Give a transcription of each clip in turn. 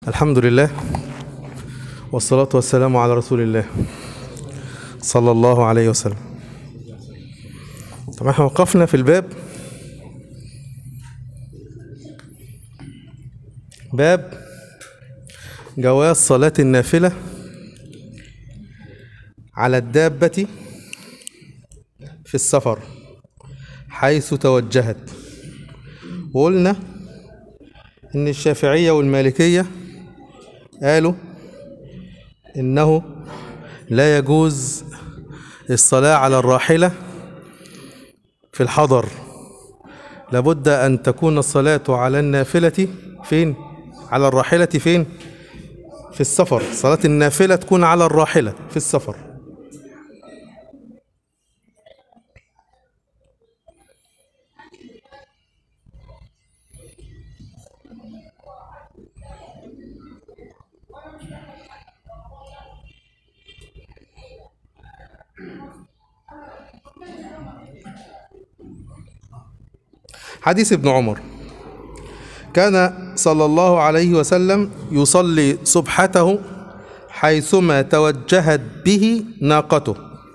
الحمد لله والصلاة والسلام على رسول الله صلى الله عليه وسلم طبعا احنا وقفنا في الباب باب جواز صلاة النافلة على الدابة في السفر حيث توجهت وقلنا ان الشافعية والمالكية قالوا انه لا يجوز الصلاة على الراحلة في الحضر لابد ان تكون الصلاة على النافلة فين على الراحلة فين في السفر صلاة النافلة تكون على الراحلة في السفر حديث ابن عمر كان صلى الله عليه وسلم يصلي سبحته حيثما توجهت به ناقته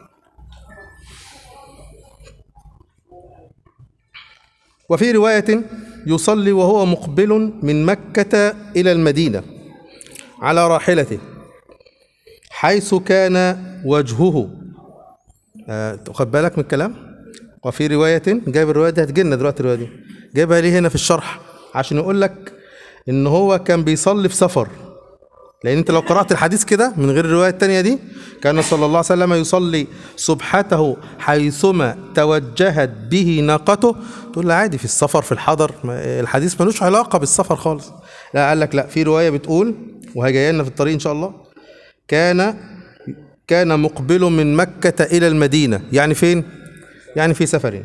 وفي رواية يصلي وهو مقبل من مكة إلى المدينة على راحلته حيث كان وجهه آه، خد بالك من الكلام وفي رواية جايب الرواية دي هتجيلنا دلوقتي الرواية دي جايبها ليه هنا في الشرح عشان يقول لك ان هو كان بيصلي في سفر لان انت لو قرأت الحديث كده من غير الرواية التانية دي كان صلى الله عليه وسلم يصلي سبحته حيثما توجهت به ناقته تقول له عادي في السفر في الحضر ما- الحديث ملوش علاقة بالسفر خالص لا قال لك لا في رواية بتقول وهي لنا في الطريق ان شاء الله كان كان مقبل من مكة إلى المدينة يعني فين؟ يعني في سفر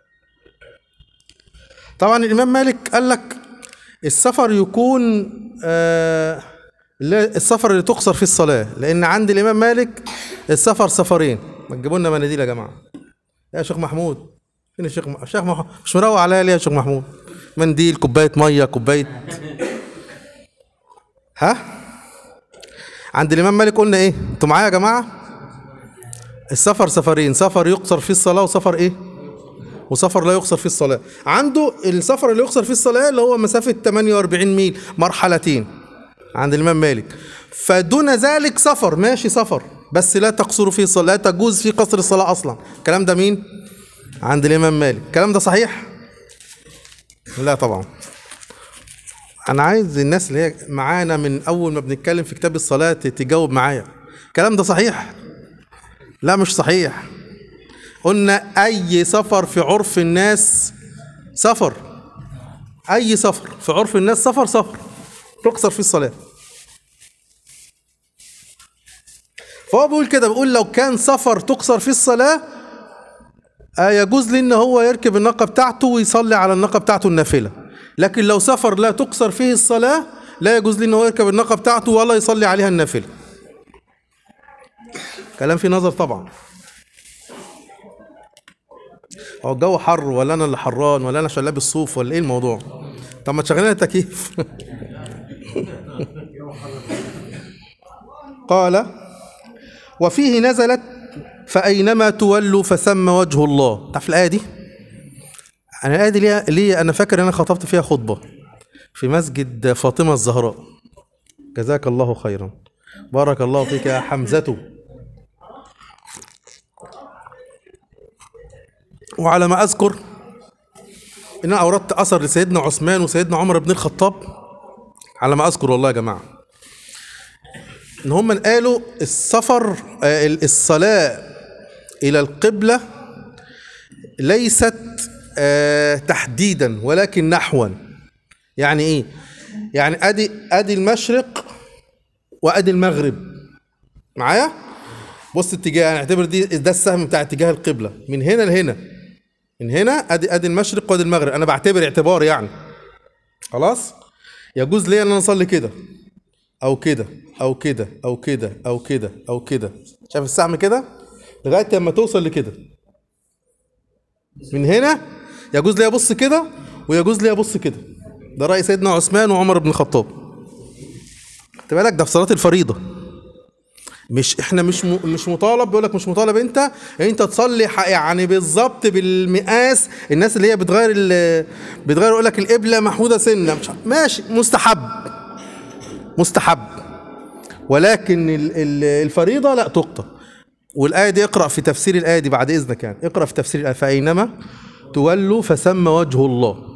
طبعا الإمام مالك قال لك السفر يكون آه لا- السفر اللي تقصر فيه الصلاة لأن عند الإمام مالك السفر سفرين ما تجيبوا لنا مناديل يا جماعة يا شيخ محمود فين الشيخ م... الشيخ محمود مش مروق عليا ليه يا شيخ محمود منديل كوباية مية كوباية ها عند الإمام مالك قلنا إيه أنتوا معايا يا جماعة السفر سفرين سفر يقصر فيه الصلاة وسفر إيه وسفر لا يقصر فيه الصلاة عنده السفر اللي يقصر فيه الصلاة اللي هو مسافة 48 ميل مرحلتين عند الإمام مالك فدون ذلك سفر ماشي سفر بس لا تقصر فيه الصلاة لا تجوز فيه قصر الصلاة أصلا الكلام ده مين عند الإمام مالك الكلام ده صحيح لا طبعا أنا عايز الناس اللي هي معانا من أول ما بنتكلم في كتاب الصلاة تجاوب معايا الكلام ده صحيح لا مش صحيح قلنا اي سفر في عرف الناس سفر اي سفر في عرف الناس سفر سفر تقصر فيه الصلاه فهو بيقول كده بيقول لو كان سفر تقصر فيه الصلاه آه يجوز لي ان هو يركب الناقه بتاعته ويصلي على الناقه بتاعته النافله لكن لو سفر لا تقصر فيه الصلاه لا يجوز لي ان هو يركب الناقه بتاعته ولا يصلي عليها النافله كلام فيه نظر طبعا هو الجو حر ولا انا اللي حران ولا انا عشان لابس صوف ولا ايه الموضوع طب ما تشغل لنا تكييف قال وفيه نزلت فأينما تولوا فثم وجه الله تعرف الآية دي أنا الآية دي ليه, ليه أنا فاكر أنا خطبت فيها خطبة في مسجد فاطمة الزهراء جزاك الله خيرا بارك الله فيك يا حمزة وعلى ما اذكر ان انا اوردت اثر لسيدنا عثمان وسيدنا عمر بن الخطاب على ما اذكر والله يا جماعه ان هم قالوا السفر آه، الصلاه الى القبله ليست آه، تحديدا ولكن نحوا يعني ايه يعني ادي ادي المشرق وادي المغرب معايا بص اتجاه هنعتبر دي ده السهم بتاع اتجاه القبله من هنا لهنا من هنا ادي ادي المشرق وادي المغرب انا بعتبر اعتبار يعني خلاص يجوز لي ان انا اصلي كده او كده او كده او كده او كده او كده شايف السهم كده لغايه لما توصل لكده من هنا يجوز لي ابص كده ويجوز لي ابص كده ده راي سيدنا عثمان وعمر بن الخطاب خد بالك ده في صلاه الفريضه مش احنا مش م... مش مطالب بيقول لك مش مطالب انت انت تصلي ح- يعني بالظبط بالمقاس الناس اللي هي بتغير ال... بتغير يقول لك القبله محموده سنه مش ع- ماشي مستحب مستحب ولكن ال... ال... الفريضه لا تقطع والايه دي اقرا في تفسير الايه دي بعد اذنك يعني اقرا في تفسير الايه فاينما تولوا فثم وجه الله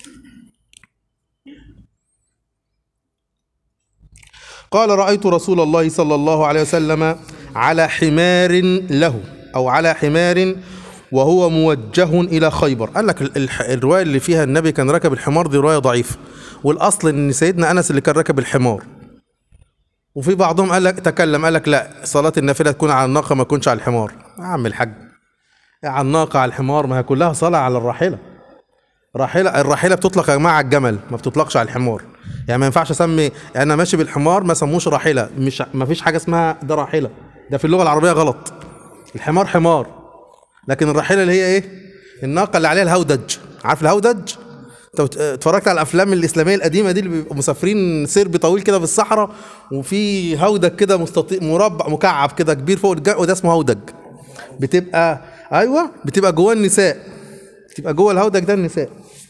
قال رأيت رسول الله صلى الله عليه وسلم على حمار له أو على حمار وهو موجه إلى خيبر قال لك ال- الح- الرواية اللي فيها النبي كان راكب الحمار دي رواية ضعيفة والأصل إن سيدنا أنس اللي كان راكب الحمار وفي بعضهم قال لك تكلم قال لك لا صلاة النافلة تكون على الناقة ما تكونش على الحمار يا عم الحاج على الناقة على الحمار ما هي كلها صلاة على الراحلة راحلة الراحلة بتطلق يا جماعة على الجمل ما بتطلقش على الحمار يعني ما ينفعش اسمي انا ماشي بالحمار ما سموش راحلة مش ما فيش حاجة اسمها ده راحلة ده في اللغة العربية غلط الحمار حمار لكن الراحلة اللي هي ايه الناقة اللي عليها الهودج عارف الهودج انت بت- اتفرجت على الافلام الاسلاميه القديمه دي اللي بيبقوا مسافرين سرب طويل كده في الصحراء وفي هودج كده مستطيل مربع مكعب كده كبير فوق الج- وده اسمه هودج بتبقى ايوه بتبقى جوه النساء بتبقى جوه الهودج ده النساء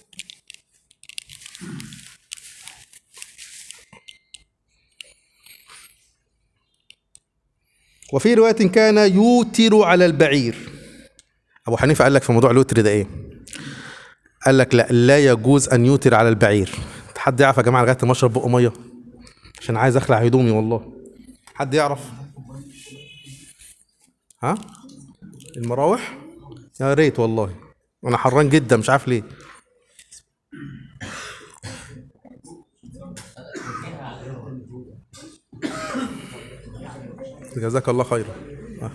وفي رواية كان يوتر على البعير أبو حنيفة قال لك في موضوع الوتر ده إيه؟ قال لك لا لا يجوز أن يوتر على البعير حد يعرف يا جماعة لغاية ما أشرب بق مية عشان عايز أخلع هدومي والله حد يعرف؟ ها؟ المراوح؟ يا ريت والله أنا حران جدا مش عارف ليه جزاك الله خيرا آه.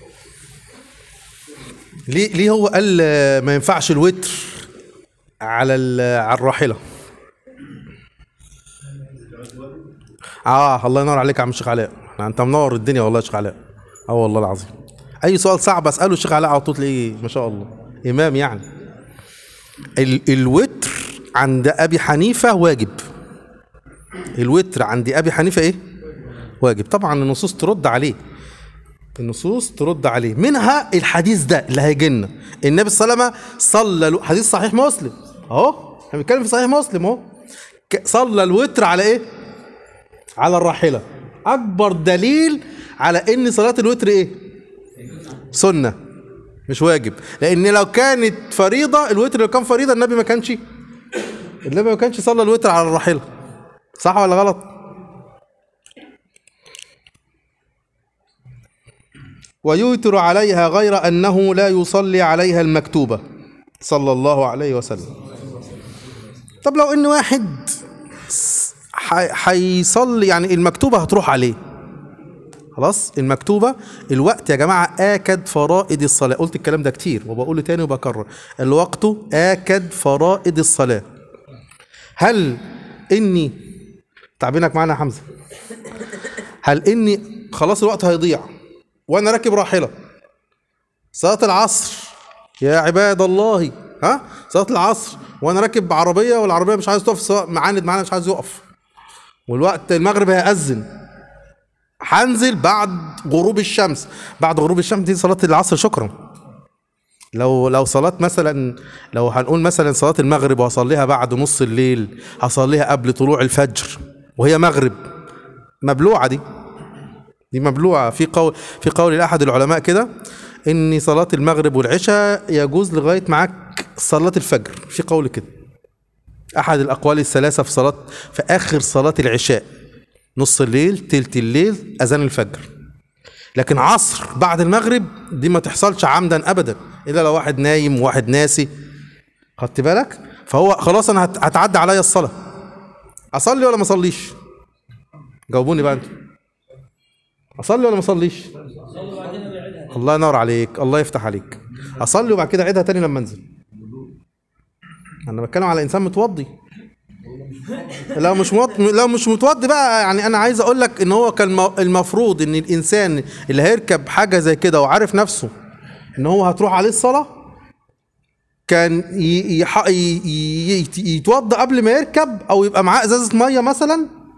ليه ليه هو قال آه، ما ينفعش الوتر على ال- على الراحله اه الله ينور عليك يا عم الشيخ علاء انت منور الدنيا والله يا شيخ علاء اه والله العظيم اي سؤال صعب اساله الشيخ علاء على طول تلاقيه ما شاء الله امام يعني ال الوتر عند ابي حنيفه واجب الوتر عند ابي حنيفه ايه واجب طبعا النصوص ترد عليه النصوص ترد عليه منها الحديث ده اللي هيجي لنا النبي صلى الله عليه وسلم صلى الو- حديث صحيح مسلم اهو احنا بنتكلم في صحيح مسلم اهو ك- صلى الوتر على ايه على الراحله اكبر دليل على ان صلاه الوتر ايه سنه مش واجب لان لو كانت فريضه الوتر لو كان فريضه النبي ما كانش النبي ما كانش صلى الوتر على الراحله صح ولا غلط ويوتر عليها غير أنه لا يصلي عليها المكتوبة صلى الله عليه وسلم طب لو إن واحد ح- هيصلي يعني المكتوبة هتروح عليه خلاص المكتوبة الوقت يا جماعة آكد فرائض الصلاة قلت الكلام ده كتير وبقوله تاني وبكرر الوقت آكد فرائض الصلاة هل إني تعبينك معانا يا حمزة هل إني خلاص الوقت هيضيع وانا راكب راحله صلاه العصر يا عباد الله ها صلاه العصر وانا راكب عربيه والعربيه مش عايز تقف سواء معاند معانا مش عايز يقف والوقت المغرب هيأذن هنزل بعد غروب الشمس بعد غروب الشمس دي صلاه العصر شكرا لو لو صلاة مثلا لو هنقول مثلا صلاة المغرب وهصليها بعد نص الليل هصليها قبل طلوع الفجر وهي مغرب مبلوعة دي دي مبلوعة في قول في قول لأحد العلماء كده إن صلاة المغرب والعشاء يجوز لغاية معاك صلاة الفجر في قول كده أحد الأقوال الثلاثة في صلاة في آخر صلاة العشاء نص الليل تلت الليل أذان الفجر لكن عصر بعد المغرب دي ما تحصلش عمدا أبدا إلا لو واحد نايم وواحد ناسي خدت بالك فهو خلاص أنا هت- هتعدي عليا الصلاة أصلي ولا ما أصليش جاوبوني بقى أنتوا اصلي ولا ما اصليش الله ينور عليك الله يفتح عليك اصلي وبعد كده اعيدها تاني لما انزل انا بتكلم على انسان متوضي لو مش موضي لو مش متوضي بقى يعني انا عايز اقول لك ان هو كان مو- المفروض ان الانسان اللي هيركب حاجه زي كده وعارف نفسه ان هو هتروح عليه الصلاه كان ي- يح- ي- ي- يتوضى قبل ما يركب او يبقى معاه ازازه ميه مثلا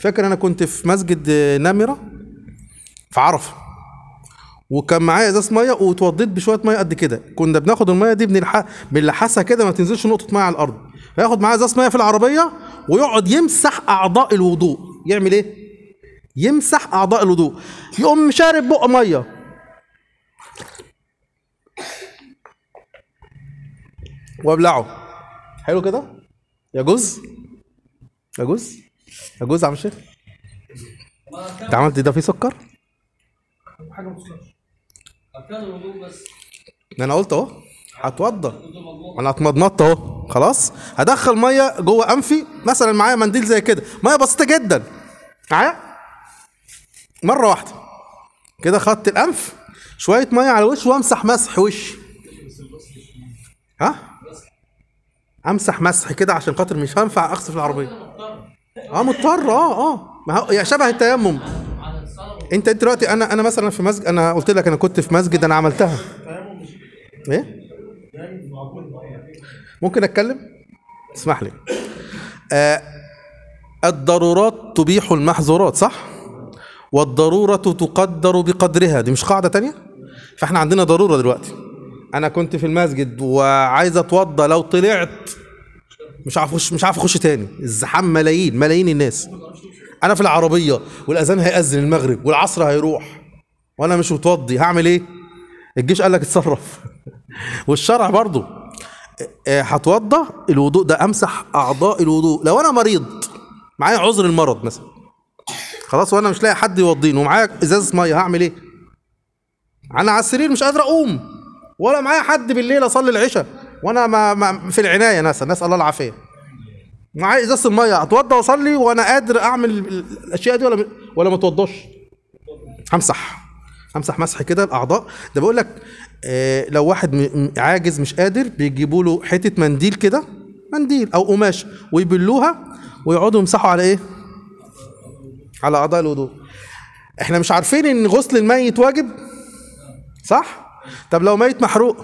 فاكر انا كنت في مسجد نمره في عرفه وكان معايا ازاز ميه واتوضيت بشويه ميه قد كده كنا بناخد الميه دي بنلح... بنلحسها كده ما تنزلش نقطه ميه على الارض فياخد معاه ازاز ميه في العربيه ويقعد يمسح اعضاء الوضوء يعمل ايه يمسح اعضاء الوضوء يقوم شارب بق ميه وابلعه حلو كده يجوز يجوز يجوز يا عم الشيخ انت عملت ده فيه سكر حاجه ما توصلش اركان الوضوء بس انا قلت اهو هتوضى الوضوء مضمون انا اتمضمضت اهو خلاص هدخل ميه جوه انفي مثلا معايا منديل زي كده ميه بسيطه جدا معايا مره واحده كده خدت الانف شويه ميه على الوش وامسح مسح وشي ها امسح مسح كده عشان خاطر مش هينفع اغسل في العربيه اه مضطر اه اه ما هو يا شبه التيمم على الصلاه انت انت دلوقتي انا انا مثلا في مسجد انا قلت لك انا كنت في مسجد انا عملتها ايه ممكن اتكلم اسمح لي آه الضرورات تبيح المحظورات صح والضرورة تقدر بقدرها دي مش قاعدة تانية فاحنا عندنا ضرورة دلوقتي انا كنت في المسجد وعايز اتوضى لو طلعت مش عارف اخش مش عارف اخش تاني الزحام ملايين ملايين الناس انا في العربية والاذان هيأذن المغرب والعصر هيروح وانا مش متوضي هعمل ايه الجيش قال لك اتصرف والشرع برضو آه، هتوضى الوضوء ده امسح اعضاء الوضوء لو انا مريض معايا عذر المرض مثلا خلاص وانا مش لاقي حد يوضيني ومعايا ازازه ميه هعمل ايه انا على السرير مش قادر اقوم ولا معايا حد بالليل اصلي العشاء وانا ما ما في العنايه ناس نسال الله العافيه معايا ازازه الميه اتوضى واصلي وانا قادر اعمل ال- الاشياء دي ولا ولا ما اتوضاش همسح همسح مسح كده الاعضاء ده بقول لك آه لو واحد م- م- عاجز مش قادر بيجيبوا له حته منديل كده منديل او قماش ويبلوها ويقعدوا يمسحوا على ايه على اعضاء الوضوء احنا مش عارفين ان غسل الميت واجب صح طب لو ميت محروق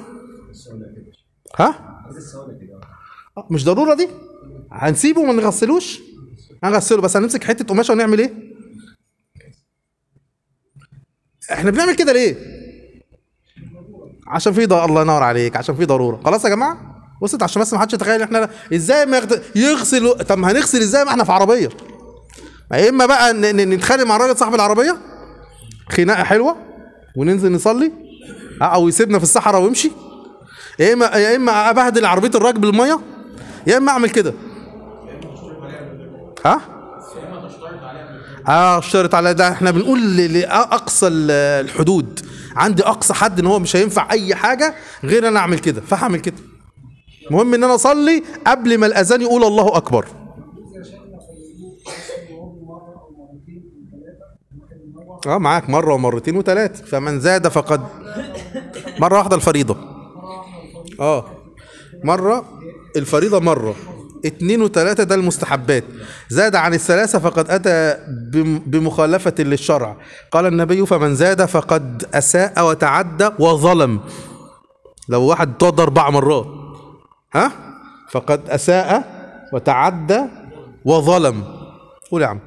ها آه، مش ضروره دي هنسيبه وما نغسلوش هنغسله بس هنمسك حته قماشه ونعمل ايه احنا بنعمل كده ليه عشان في ض- الله ينور عليك عشان في ضروره خلاص يا جماعه وصلت عشان بس ما حدش يتخيل احنا ازاي ما يغد... يغسل طب ما هنغسل ازاي ما احنا في عربيه ما يا اما بقى ن- ن- نتخانق مع الراجل صاحب العربيه خناقه حلوه وننزل نصلي اه، او يسيبنا في الصحراء ويمشي يا اما يا اما ابهدل عربيه الراجل بالميه يا اما اعمل كده ها اه اشترط على ده احنا بنقول ل- لاقصى ال- الحدود عندي اقصى حد ان هو مش هينفع اي حاجه غير انا اعمل كده فهعمل كده المهم ان انا اصلي قبل ما الاذان يقول الله اكبر اه معاك مره ومرتين وثلاثه فمن زاد فقد مره واحده الفريضه اه مره الفريضه مره اتنين وتلاتة ده المستحبات زاد عن الثلاثة فقد أتى بم- بمخالفة للشرع قال النبي فمن زاد فقد أساء وتعدى وظلم لو واحد توضى أربع مرات ها فقد أساء وتعدى وظلم قول يا عم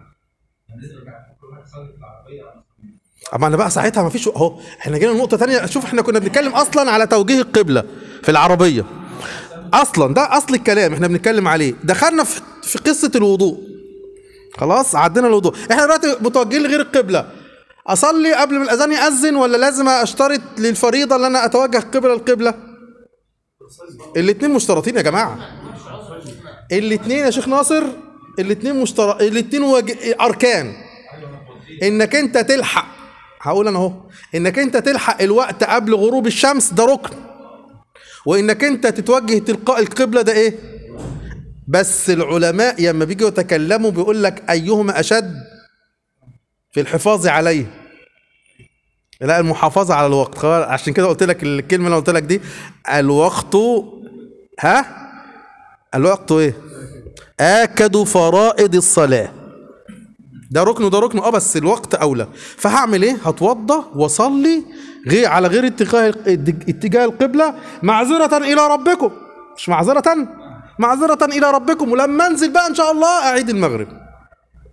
اما انا بقى ساعتها ما فيش اهو احنا جينا لنقطه تانية شوف احنا كنا بنتكلم اصلا على توجيه القبله في العربيه اصلا ده اصل الكلام احنا بنتكلم عليه دخلنا في في قصه الوضوء خلاص عدينا الوضوء احنا دلوقتي متوجهين لغير القبله اصلي قبل ما الاذان ياذن ولا لازم اشترط للفريضه ان انا اتوجه قبل القبله الاثنين مشترطين يا جماعه الاثنين يا شيخ ناصر الاثنين مشترط الاثنين وج... اركان انك انت تلحق هقول انا اهو انك انت تلحق الوقت قبل غروب الشمس ده ركن وانك انت تتوجه تلقاء القبله ده ايه بس العلماء لما بيجوا يتكلموا بيقول لك ايهما اشد في الحفاظ عليه لا المحافظه على الوقت خلاص، عشان كده قلت لك الكلمه اللي أنا قلت لك دي الوقت ها الوقت ايه اكد فرائض الصلاه ده ركن وده ركن اه بس الوقت اولى فهعمل ايه هتوضى واصلي غير على غير اتجاه اتجاه القبله معذره الى ربكم مش معذره معذره الى ربكم ولما انزل بقى ان شاء الله اعيد المغرب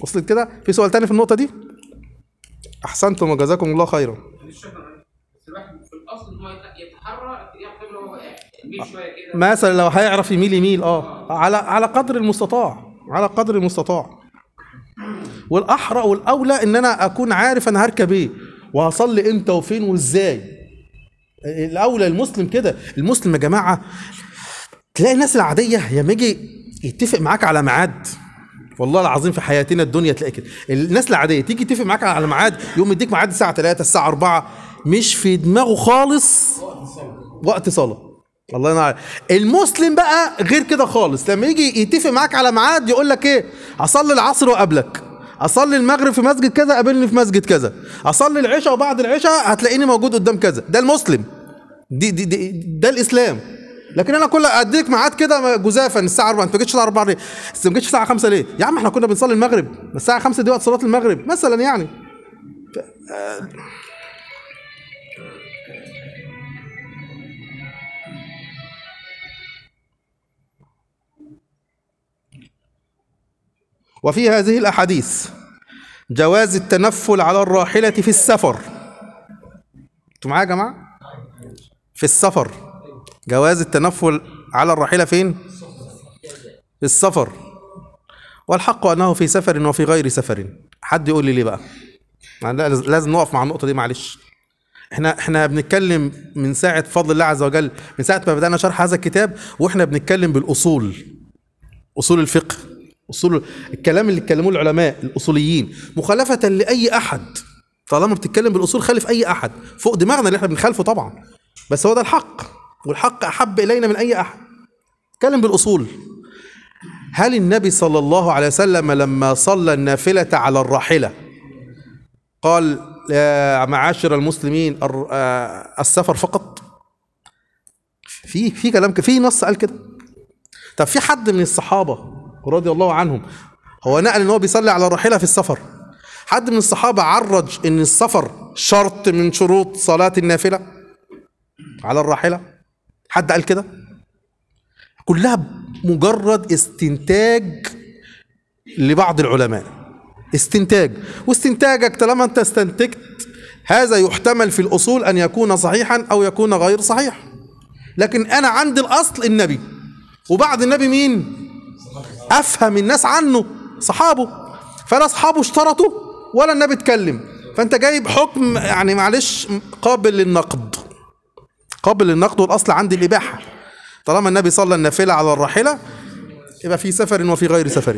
وصلت كده في سؤال تاني في النقطه دي احسنتم وجزاكم الله خيرا مش شكرا بس الواحد في الاصل ان هو يتحرى اتجاه القبله وهو قاعد يميل شويه كده مثلا لو هيعرف يميل يميل اه على على قدر المستطاع على قدر المستطاع والاحرى والاولى ان انا اكون عارف انا هركب ايه وهصلي امتى وفين وازاي الاولى المسلم كده المسلم يا جماعه تلاقي الناس العاديه لما يجي يتفق معاك على ميعاد والله العظيم في حياتنا الدنيا تلاقي كده الناس العاديه تيجي تتفق معاك على ميعاد يوم يديك ميعاد الساعه 3 الساعه 4 مش في دماغه خالص وقت صلاه الله ينور عليك. المسلم بقى غير كده خالص لما يجي يتفق معاك على ميعاد يقول لك ايه اصلي العصر وقبلك اصلي المغرب في مسجد كذا قابلني في مسجد كذا اصلي العشاء وبعد العشاء هتلاقيني موجود قدام كذا ده المسلم دي دي, دي ده الاسلام لكن انا كل اديك ميعاد كده جزافا الساعه 4 انت ما جيتش الساعه 4 ليه؟ انت ما جيتش الساعه 5 ليه؟ يا عم احنا كنا بنصلي المغرب الساعه 5 دي وقت صلاه المغرب مثلا يعني وفي هذه الأحاديث جواز التنفل على الراحلة في السفر انتوا معايا يا جماعة؟ في السفر جواز التنفل على الراحلة فين؟ في السفر والحق أنه في سفر وفي غير سفر حد يقول لي ليه بقى؟ لا، لازم نقف مع النقطة دي معلش احنا احنا بنتكلم من ساعة فضل الله عز وجل من ساعة ما بدأنا شرح هذا الكتاب واحنا بنتكلم بالأصول أصول الفقه أصول الكلام اللي اتكلموه العلماء الأصوليين مخالفة لأي أحد طالما بتتكلم بالأصول خالف أي أحد فوق دماغنا اللي احنا بنخالفه طبعا بس هو ده الحق والحق أحب إلينا من أي أحد اتكلم بالأصول هل النبي صلى الله عليه وسلم لما صلى النافلة على الراحلة قال يا معاشر المسلمين الر- آه، السفر فقط في في كلام ك- في نص قال كده طب في حد من الصحابة رضي الله عنهم هو نقل ان هو بيصلي على الراحلة في السفر حد من الصحابة عرج ان السفر شرط من شروط صلاة النافلة على الراحلة حد قال كده كلها مجرد استنتاج لبعض العلماء استنتاج واستنتاجك طالما انت استنتجت هذا يحتمل في الاصول ان يكون صحيحا او يكون غير صحيح لكن انا عندي الاصل النبي وبعد النبي مين افهم الناس عنه صحابه فلا اصحابه اشترطوا ولا النبي اتكلم فانت جايب حكم يعني معلش قابل للنقد قابل للنقد والاصل عندي الاباحه طالما النبي صلى النافله على الراحله يبقى في سفر وفي غير سفر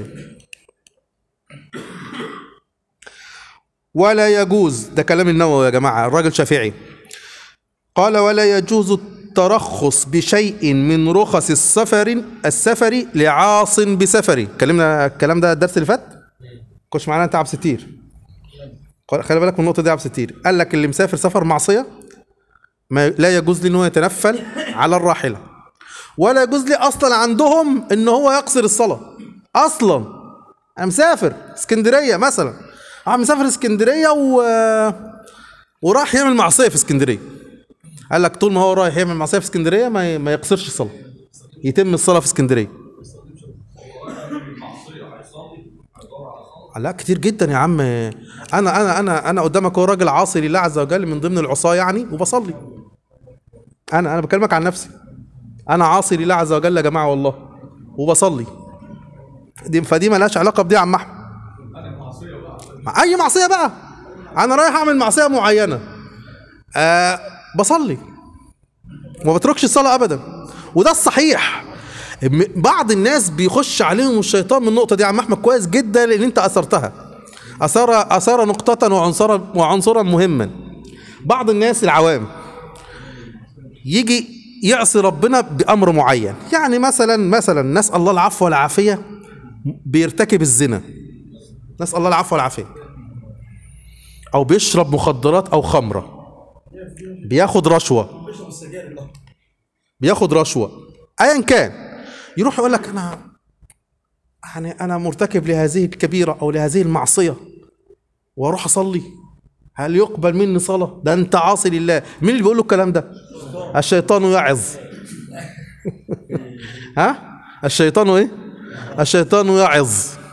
ولا يجوز ده كلام النووي يا جماعه الراجل شافعي قال ولا يجوز الترخص بشيء من رخص السفر السفر لعاص بسفر اتكلمنا الكلام ده الدرس اللي فات خش معانا انت عبد ستير قال- خلي بالك من النقطه دي يا عبد ستير قال لك اللي مسافر سفر معصيه ما لا يجوز لي ان هو يتنفل على الراحله ولا يجوز لي اصلا عندهم ان هو يقصر الصلاه اصلا انا مسافر اسكندريه مثلا انا مسافر اسكندريه و وراح يعمل معصيه في اسكندريه قال لك طول ما هو رايح يعمل معصيه في اسكندريه ما ي- ما يقصرش الصلاه يتم الصلاه في اسكندريه لا كتير جدا يا عم انا انا انا انا قدامك هو راجل عاصي لله عز وجل من ضمن العصاه يعني وبصلي انا انا بكلمك عن نفسي انا عاصي لله عز وجل يا جماعه والله وبصلي دي فدي ملهاش علاقه بدي يا عم احمد مع اي معصيه بقى انا رايح اعمل معصيه معينه آه بصلي وما بتركش الصلاه ابدا وده الصحيح م- بعض الناس بيخش عليهم الشيطان من النقطه دي يا عم احمد كويس جدا لان انت اثرتها اثار اثار نقطه وعنصرا وعنصرا مهما بعض الناس العوام يجي يعصي ربنا بامر معين يعني مثلا مثلا نسال الله العفو والعافيه بيرتكب الزنا نسال الله العفو والعافيه او بيشرب مخدرات او خمره بياخد رشوه بياخد رشوه ايا كان يروح يقول لك انا يعني انا مرتكب لهذه الكبيره او لهذه المعصيه واروح اصلي هل يقبل مني صلاه ده انت عاصي لله مين اللي بيقول له الكلام ده الشيطان يعظ ها الشيطان ايه الشيطان يعظ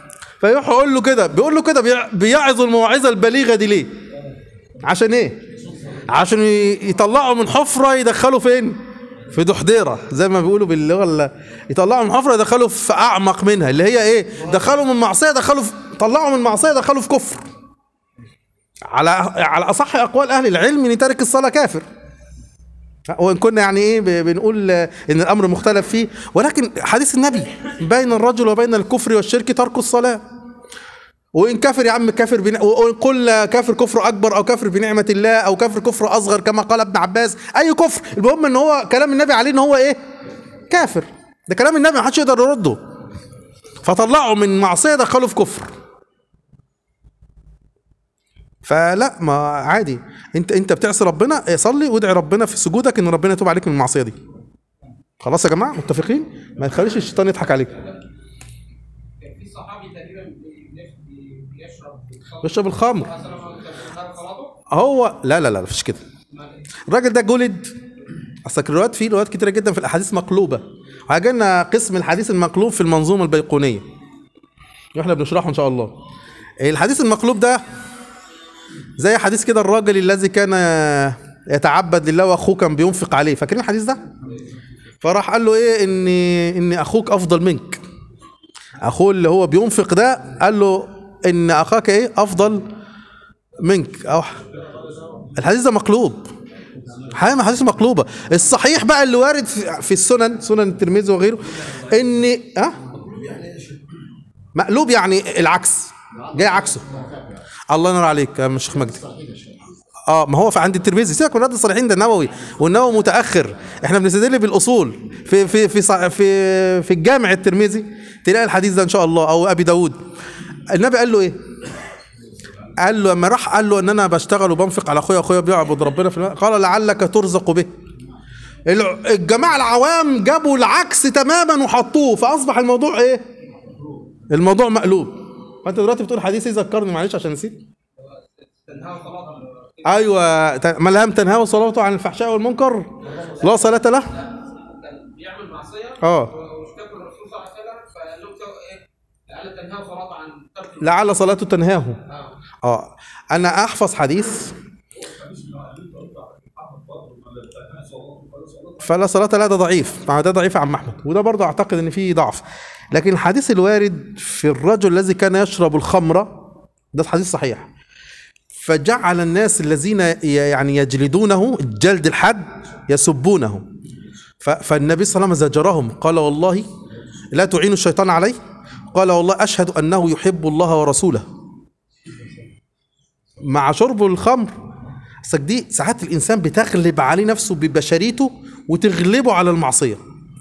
فيروح يقول له كده بيقول له كده بيع- بيعظ الموعظه البليغه دي ليه عشان ايه عشان ي- يطلعوا من حفره يدخلوا فين في دحديره زي ما بيقولوا باللغه ال- يطلعوا من حفره يدخلوا في اعمق منها اللي هي ايه دخلوا من معصيه دخلوا في طلعوا من معصيه دخلوا في كفر على على اصح اقوال اهل العلم ان تارك الصلاه كافر وان كنا يعني ايه ب- بنقول ان الامر مختلف فيه ولكن حديث النبي بين الرجل وبين الكفر والشرك ترك الصلاه وان كافر يا عم كافر بن... وان قل كافر كفر اكبر او كافر بنعمه الله او كافر كفر اصغر كما قال ابن عباس اي كفر المهم ان هو كلام النبي عليه ان هو ايه كافر ده كلام النبي ما حدش يقدر يرده فطلعوا من معصيه دخلوا في كفر فلا ما عادي انت انت بتعصي ربنا صلي وادعي ربنا في سجودك ان ربنا يتوب عليك من المعصيه دي خلاص يا جماعه متفقين ما تخليش الشيطان يضحك عليك كان في صحابي تقريبا بي- بي- بيشرب بيشرب الخمر مثلا كان بيخرج صلاته هو لا لا لا مفيش كده الراجل ده جلد اصل الروايات فيه روايات كتيره جدا في الاحاديث مقلوبه وهجينا قسم الحديث المقلوب في المنظومه البيقونيه احنا بنشرحه ان شاء الله الحديث المقلوب ده زي حديث كده الراجل الذي كان يتعبد لله واخوه كان بينفق عليه فاكرين الحديث ده فراح قال له ايه ان ان اخوك افضل منك اخوه اللي هو بينفق ده قال له ان اخاك ايه افضل منك او الحديث ده مقلوب حقيقة حديث مقلوبة الصحيح بقى اللي وارد في في السنن سنن الترمذي وغيره ان ها مقلوب يعني العكس جاي عكسه الله ينور عليك يا شيخ مجدي اه ما هو في عند الترمذي سيبك من رد الصالحين ده النووي والنووي متاخر احنا بنستدل بالاصول في في في صع- في في الجامع الترمذي تلاقي الحديث ده ان شاء الله او ابي داود النبي قال له ايه قال له لما راح قال له ان انا بشتغل وبنفق على اخويا اخويا بيعبد ربنا في الماء قال لعلك ترزق به الع- الجماعه العوام جابوا العكس تماما وحطوه فاصبح الموضوع ايه الموضوع مقلوب فانت دلوقتي بتقول حديث إيه؟ ذكرني معلش عشان نسيت تنهى صلاته ايوه ت- ما لم تنهوا صلاته عن الفحشاء والمنكر لا صلاه له كان بيعمل معصيه اه. واشتكوا الرسول صلى الله عليه وسلم فقال لهم سووا ايه؟ لعل تنهى صلاته عن ترك لعل صلاته تنهاه اه اه انا احفظ حديث فلا صلاة لا ده ضعيف مع ده ضعيف عن محمد وده برضه اعتقد ان فيه ضعف لكن الحديث الوارد في الرجل الذي كان يشرب الخمر ده حديث صحيح فجعل الناس الذين ي- يعني يجلدونه الجلد الحد يسبونه ف- فالنبي صلى الله عليه وسلم زجرهم قال والله لا تعين الشيطان عليه قال والله اشهد انه يحب الله ورسوله مع شرب الخمر أصلك دي ساعات الانسان بتغلب عليه نفسه ببشريته وتغلبه على المعصيه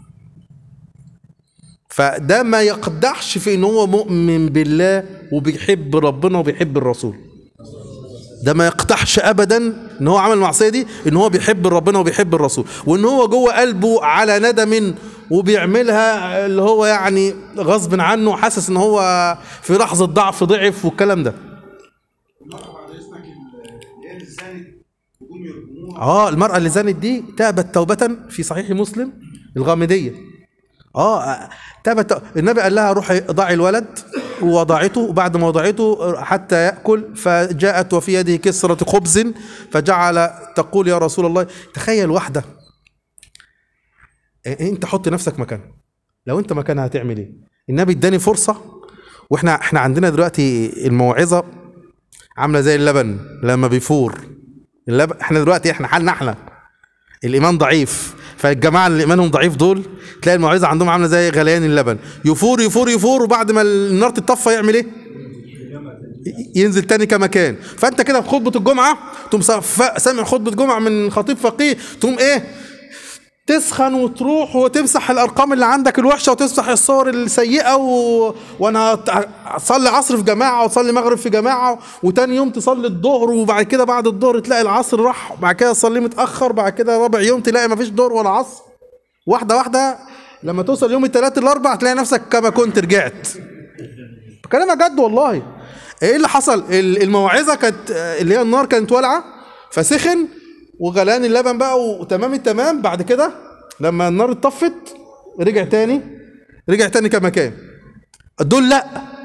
فده ما يقدحش في ان هو مؤمن بالله وبيحب ربنا وبيحب الرسول ده ما يقتحش ابدا ان هو عمل المعصيه دي ان هو بيحب ربنا وبيحب الرسول وان هو جوه قلبه على ندم وبيعملها اللي هو يعني غصب عنه حاسس ان هو في لحظه ضعف ضعف والكلام ده اه المرأة اللي زانت دي تابت توبة في صحيح مسلم الغامدية اه تابت النبي قال لها روحي ضعي الولد ووضعته وبعد ما وضعته حتى يأكل فجاءت وفي يده كسرة خبز فجعل تقول يا رسول الله تخيل واحدة إيه، انت حط نفسك مكانها لو انت مكانها هتعمل ايه النبي اداني فرصة واحنا احنا عندنا دلوقتي الموعظة عاملة زي اللبن لما بيفور اللبن احنا دلوقتي احنا حالنا احنا الايمان ضعيف فالجماعه اللي ايمانهم ضعيف دول تلاقي الموعظه عندهم عامله زي غليان اللبن يفور يفور يفور وبعد ما النار تتطفى يعمل ايه ي- ينزل تاني كما كان فانت كده في خطبه الجمعه تقوم صف- سامع خطبه جمعه من خطيب فقيه تقوم ايه تسخن وتروح وتمسح الارقام اللي عندك الوحشه وتمسح الصور السيئه و... وانا هت- اصلي عصر في جماعه واصلي مغرب في جماعه وتاني يوم تصلي الظهر وبعد كده بعد الظهر تلاقي العصر راح بعد كده تصلي متاخر بعد كده رابع يوم تلاقي مفيش ظهر ولا عصر واحده واحده لما توصل يوم الثلاث الاربع تلاقي نفسك كما كنت رجعت كلامك جد والله ايه اللي حصل ال- الموعظه كانت اللي هي النار كانت والعه فسخن وغلان اللبن بقى وتمام التمام بعد كده لما النار اتطفت رجع تاني رجع تاني كما كان دول لا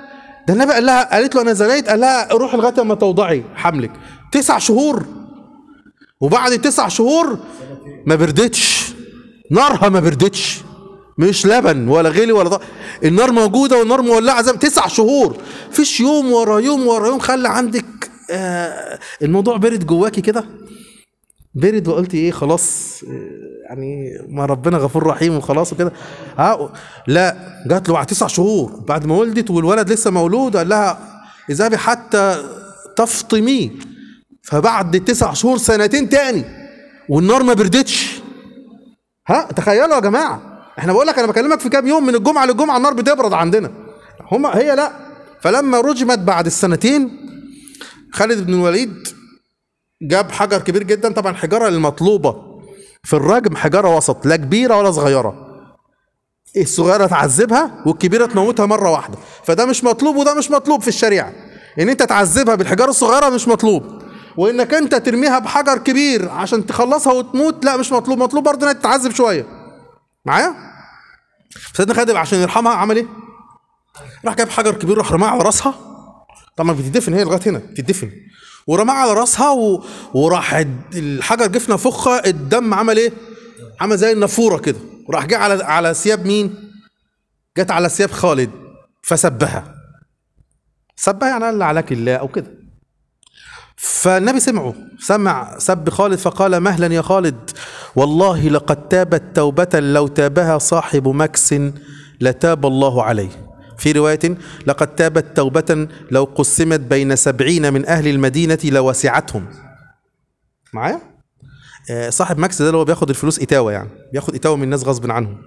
ده النبي قال لها قالت له انا زنيت قال لها روح لغايه ما توضعي حملك تسع شهور وبعد تسع شهور ما بردتش نارها ما بردتش مش لبن ولا غلي ولا ض... النار موجوده والنار مولعه زي ما- تسع شهور فيش يوم ورا يوم ورا يوم خلى عندك آه الموضوع برد جواكي كده برد وقلت ايه خلاص آه، يعني ما ربنا غفور رحيم وخلاص وكده ها لا جات له بعد تسع شهور بعد ما ولدت والولد لسه مولود قال لها اذهبي حتى تفطميه فبعد تسع شهور سنتين تاني والنار ما بردتش ها تخيلوا يا جماعه احنا بقول لك انا بكلمك في كام يوم من الجمعه للجمعه النار بتبرد عندنا هما هي لا فلما رجمت بعد السنتين خالد بن الوليد جاب حجر كبير جدا طبعا الحجاره المطلوبه في الرجم حجاره وسط لا كبيره ولا صغيره الصغيره تعذبها والكبيره تموتها مره واحده فده مش مطلوب وده مش مطلوب في الشريعه ان انت تعذبها بالحجاره الصغيره مش مطلوب وانك انت ترميها بحجر كبير عشان تخلصها وتموت لا مش مطلوب مطلوب برضه انك تتعذب شويه معايا سيدنا خالد عشان يرحمها عمل ايه راح جاب حجر كبير راح رماه على راسها طبعا بتدفن هي لغايه هنا بتدفن ورماه على راسها و... وراح الد- الحجر جه في نافوخها الدم عمل ايه عمل زي النافوره كده وراح جه على على ثياب مين جت على ثياب خالد فسبها سبها يعني قال عليك الله او كده فالنبي سمعه سمع سب خالد فقال مهلا يا خالد والله لقد تابت توبة لو تابها صاحب مكس لتاب الله عليه في رواية لقد تابت توبة لو قسمت بين سبعين من أهل المدينة لوسعتهم معايا آه، صاحب مكس ده اللي هو بياخد الفلوس إتاوة يعني بياخد إتاوة من الناس غصب عنهم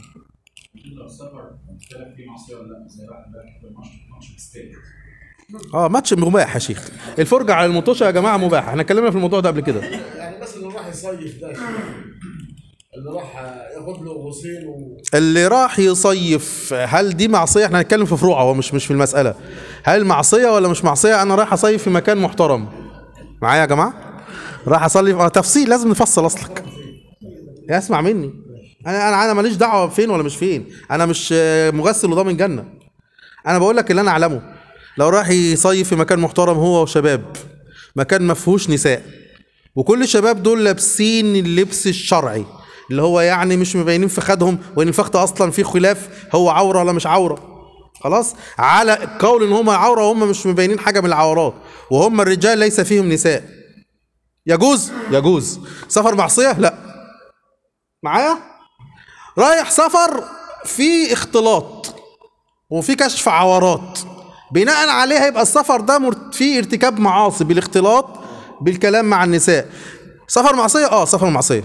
اه ماتش مباح يا شيخ الفرجة على المطوشة يا جماعة مباح احنا اتكلمنا في الموضوع ده قبل كده يعني بس اللي راح يصيف ده اللي راح ياخد له غسيل و... اللي راح يصيف هل دي معصيه احنا هنتكلم في فروع هو مش مش في المساله هل معصيه ولا مش معصيه انا رايح اصيف في مكان محترم معايا يا جماعه راح اصلي في- آه، تفصيل لازم نفصل اصلك يا اسمع مني انا انا انا ماليش دعوه فين ولا مش فين انا مش آه، مغسل وضامن جنه انا بقول لك اللي انا اعلمه لو راح يصيف في مكان محترم هو وشباب مكان ما فيهوش نساء وكل الشباب دول لابسين اللبس الشرعي اللي هو يعني مش مبينين في خدهم وان الفخذ اصلا فيه خلاف هو عوره ولا مش عوره خلاص على قول ان هم عوره وهم مش مبينين حاجه من العورات وهم الرجال ليس فيهم نساء يجوز يجوز سفر معصيه لا معايا رايح سفر في اختلاط وفي كشف عورات بناء عليه هيبقى السفر ده مر- فيه ارتكاب معاصي بالاختلاط بالكلام مع النساء سفر معصيه اه سفر معصيه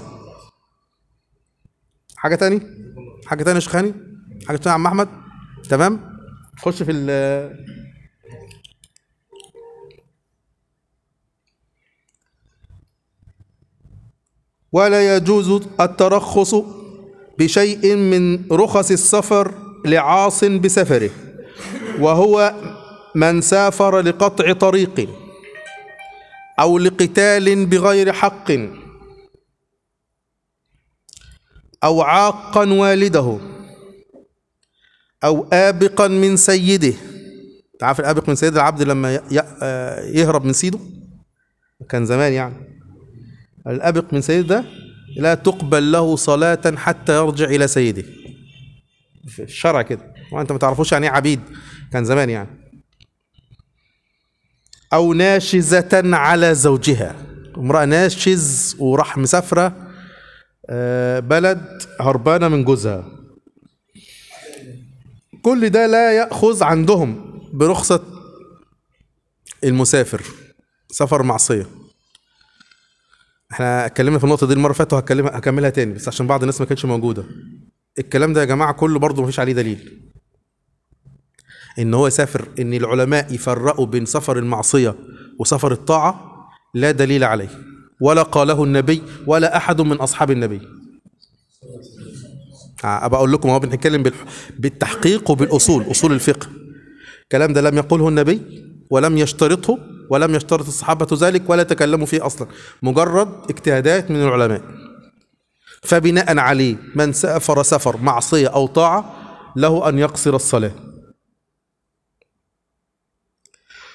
حاجه تاني حاجه تاني يا شيخ هاني حاجه تاني يا عم احمد تمام خش في ال ولا يجوز الترخص بشيء من رخص السفر لعاص بسفره وهو من سافر لقطع طريق او لقتال بغير حق او عاقا والده او ابقا من سيده تعرف الابق من سيد العبد لما ي- ي- آه، يهرب من سيده كان زمان يعني الابق من سيده ده لا تقبل له صلاة حتى يرجع إلى سيده في الشرع كده وأنت ما تعرفوش يعني إيه عبيد كان زمان يعني أو ناشزة على زوجها امرأة ناشز وراح مسافرة آه، بلد هربانة من جوزها كل ده لا يأخذ عندهم برخصة المسافر سفر معصية احنا اتكلمنا في النقطة دي المرة اللي فاتت وهكلمها هكملها تاني بس عشان بعض الناس ما كانتش موجودة الكلام ده يا جماعة كله برضه مفيش عليه دليل ان هو يسافر ان العلماء يفرقوا بين سفر المعصية وسفر الطاعة لا دليل عليه ولا قاله النبي ولا احد من اصحاب النبي اه، ابقى اقول لكم اهو بنتكلم بالح- بالتحقيق وبالاصول اصول الفقه الكلام ده لم يقله النبي ولم يشترطه ولم يشترط الصحابة ذلك ولا تكلموا فيه أصلا مجرد اجتهادات من العلماء فبناء عليه من سافر سفر معصية أو طاعة له أن يقصر الصلاة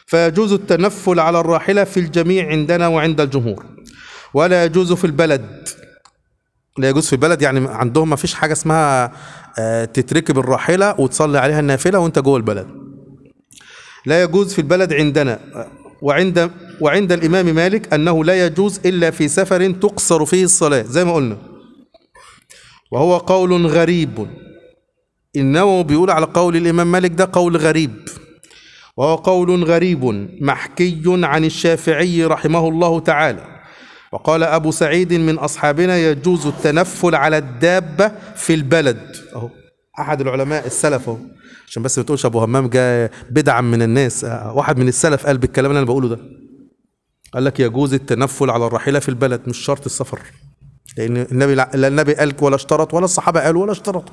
فيجوز التنفل على الراحلة في الجميع عندنا وعند الجمهور ولا يجوز في البلد لا يجوز في البلد يعني عندهم ما فيش حاجة اسمها آه، تتركب الراحلة وتصلي عليها النافلة وانت جوه البلد لا يجوز في البلد عندنا آه، وعند وعند الإمام مالك أنه لا يجوز إلا في سفر تقصر فيه الصلاة زي ما قلنا وهو قول غريب النووي بيقول على قول الإمام مالك ده قول غريب وهو قول غريب محكي عن الشافعي رحمه الله تعالى وقال أبو سعيد من أصحابنا يجوز التنفل على الدابة في البلد أهو أحد العلماء السلف أهو عشان بس ما تقولش أبو همام جاء بدعا من الناس آه، واحد من السلف قال بالكلام اللي أنا بقوله ده قال لك يجوز التنفل على الراحلة في البلد مش شرط السفر لأن النبي لا النبي قال ولا اشترط ولا الصحابة قالوا ولا اشترطوا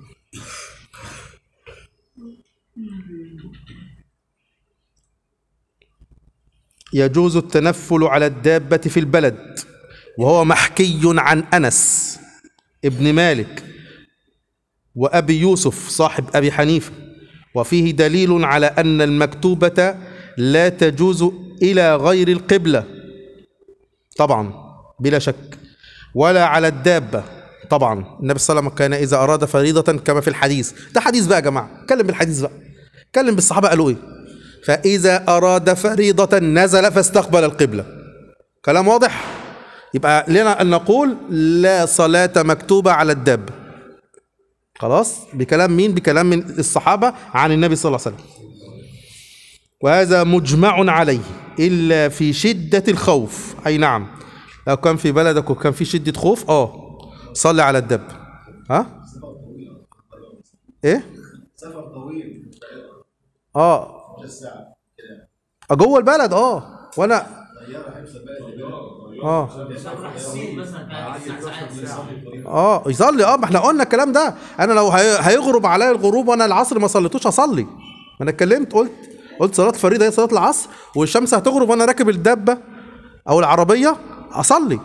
يجوز التنفل على الدابة في البلد وهو محكي عن أنس ابن مالك وأبي يوسف صاحب أبي حنيفة وفيه دليل على أن المكتوبة لا تجوز إلى غير القبلة طبعا بلا شك ولا على الدابة طبعا النبي صلى الله عليه وسلم كان إذا أراد فريضة كما في الحديث ده حديث بقى يا جماعة اتكلم بالحديث بقى اتكلم بالصحابة قالوا إيه فإذا أراد فريضة نزل فاستقبل القبلة كلام واضح يبقى لنا أن نقول لا صلاة مكتوبة على الدابة خلاص بكلام مين بكلام من الصحابة عن النبي صلى الله عليه وسلم وهذا مجمع عليه إلا في شدة الخوف أي نعم لو كان في بلدك وكان في شدة خوف اه صلي على الدب ها ايه سفر طويل اه ساعة آه، جوه البلد اه وانا طيارة حفظ بقى اه الصين مثلا كانت تسع ساعات اه يصلي اه ما احنا قلنا الكلام ده انا لو هي- هيغرب عليا الغروب وانا العصر ما صليتوش هصلي ما انا اتكلمت قلت قلت صلاه الفريضه هي صلاه العصر والشمس هتغرب وانا راكب الدبه او العربيه اصلي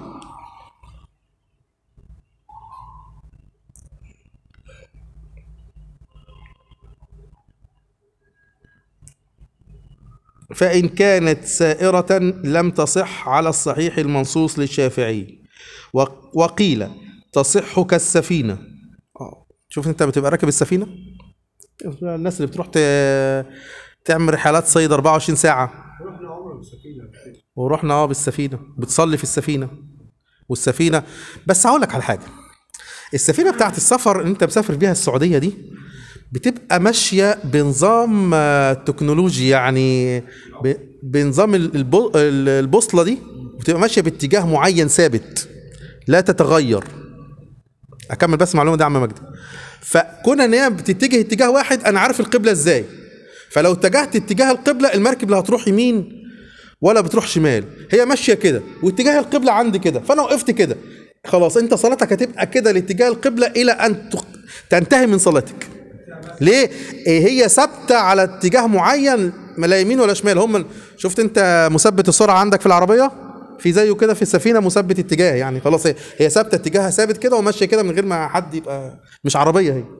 فإن كانت سائرة لم تصح على الصحيح المنصوص للشافعي و- وقيل تصح كالسفينة آه. شوف انت بتبقى راكب السفينة الناس اللي بتروح ت- تعمل رحلات صيد 24 ساعة رحنا عمره بسفينة ورحنا اه بالسفينة بتصلي في السفينة والسفينة بس هقول لك على حاجة السفينة بتاعت السفر اللي انت مسافر بيها السعودية دي بتبقى ماشية بنظام آه، تكنولوجي يعني ب- بنظام ال- البو- ال- البوصلة دي بتبقى ماشية باتجاه معين ثابت لا تتغير اكمل بس المعلومة دي يا عم مجدي فكون ان هي بتتجه اتجاه واحد انا عارف القبلة ازاي فلو اتجهت اتجاه القبلة المركب لا هتروح يمين ولا بتروح شمال هي ماشيه كده واتجاه القبله عندي كده فانا وقفت كده خلاص انت صلاتك هتبقى كده لاتجاه القبله الى ان تق- تنتهي من صلاتك ليه إيه هي ثابته على اتجاه معين لا يمين ولا شمال هم شفت انت مثبت السرعه عندك في العربيه في زيه كده في السفينه مثبت اتجاه يعني خلاص هي هي ثابته اتجاهها ثابت كده وماشيه كده من غير ما حد يبقى مش عربيه هي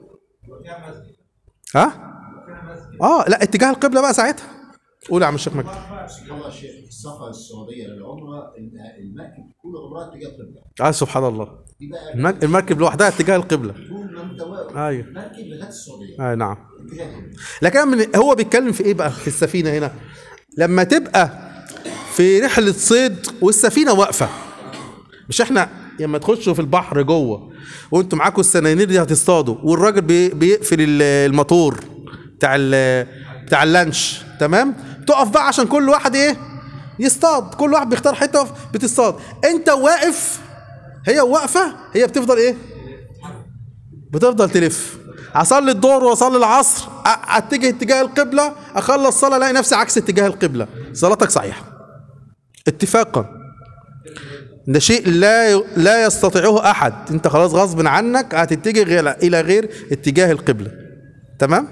ها اه لا اتجاه القبله بقى ساعتها قول يا عم الشيخ مجدي سبحان الله شيخ في السفر السعوديه للعمره إن المركب كل عمرها اتجاه قبله اه سبحان الله دي بقى المرك- المركب لوحدها اتجاه القبله طول ما انت واقف أيوة. مركب لغايه السعوديه اه نعم اتجاه قبله لكن من هو بيتكلم في ايه بقى في السفينه هنا لما تبقى في رحله صيد والسفينه واقفه مش احنا لما تخشوا في البحر جوه وانتوا معاكم السنانير دي هتصطادوا والراجل بي بيقفل ال- الموتور بتاع ال- بتاع اللانش تمام تقف بقى عشان كل واحد ايه يصطاد كل واحد بيختار حته يقف بتصطاد انت واقف هي واقفه هي بتفضل ايه بتفضل تلف اصلي الظهر واصلي العصر أ- اتجه اتجاه القبله اخلص صلاه الاقي نفسي عكس اتجاه القبله صلاتك صحيحه اتفاقا ده شيء لا لا يستطيعه احد انت خلاص غصب عنك هتتجه غير الى غير اتجاه القبله تمام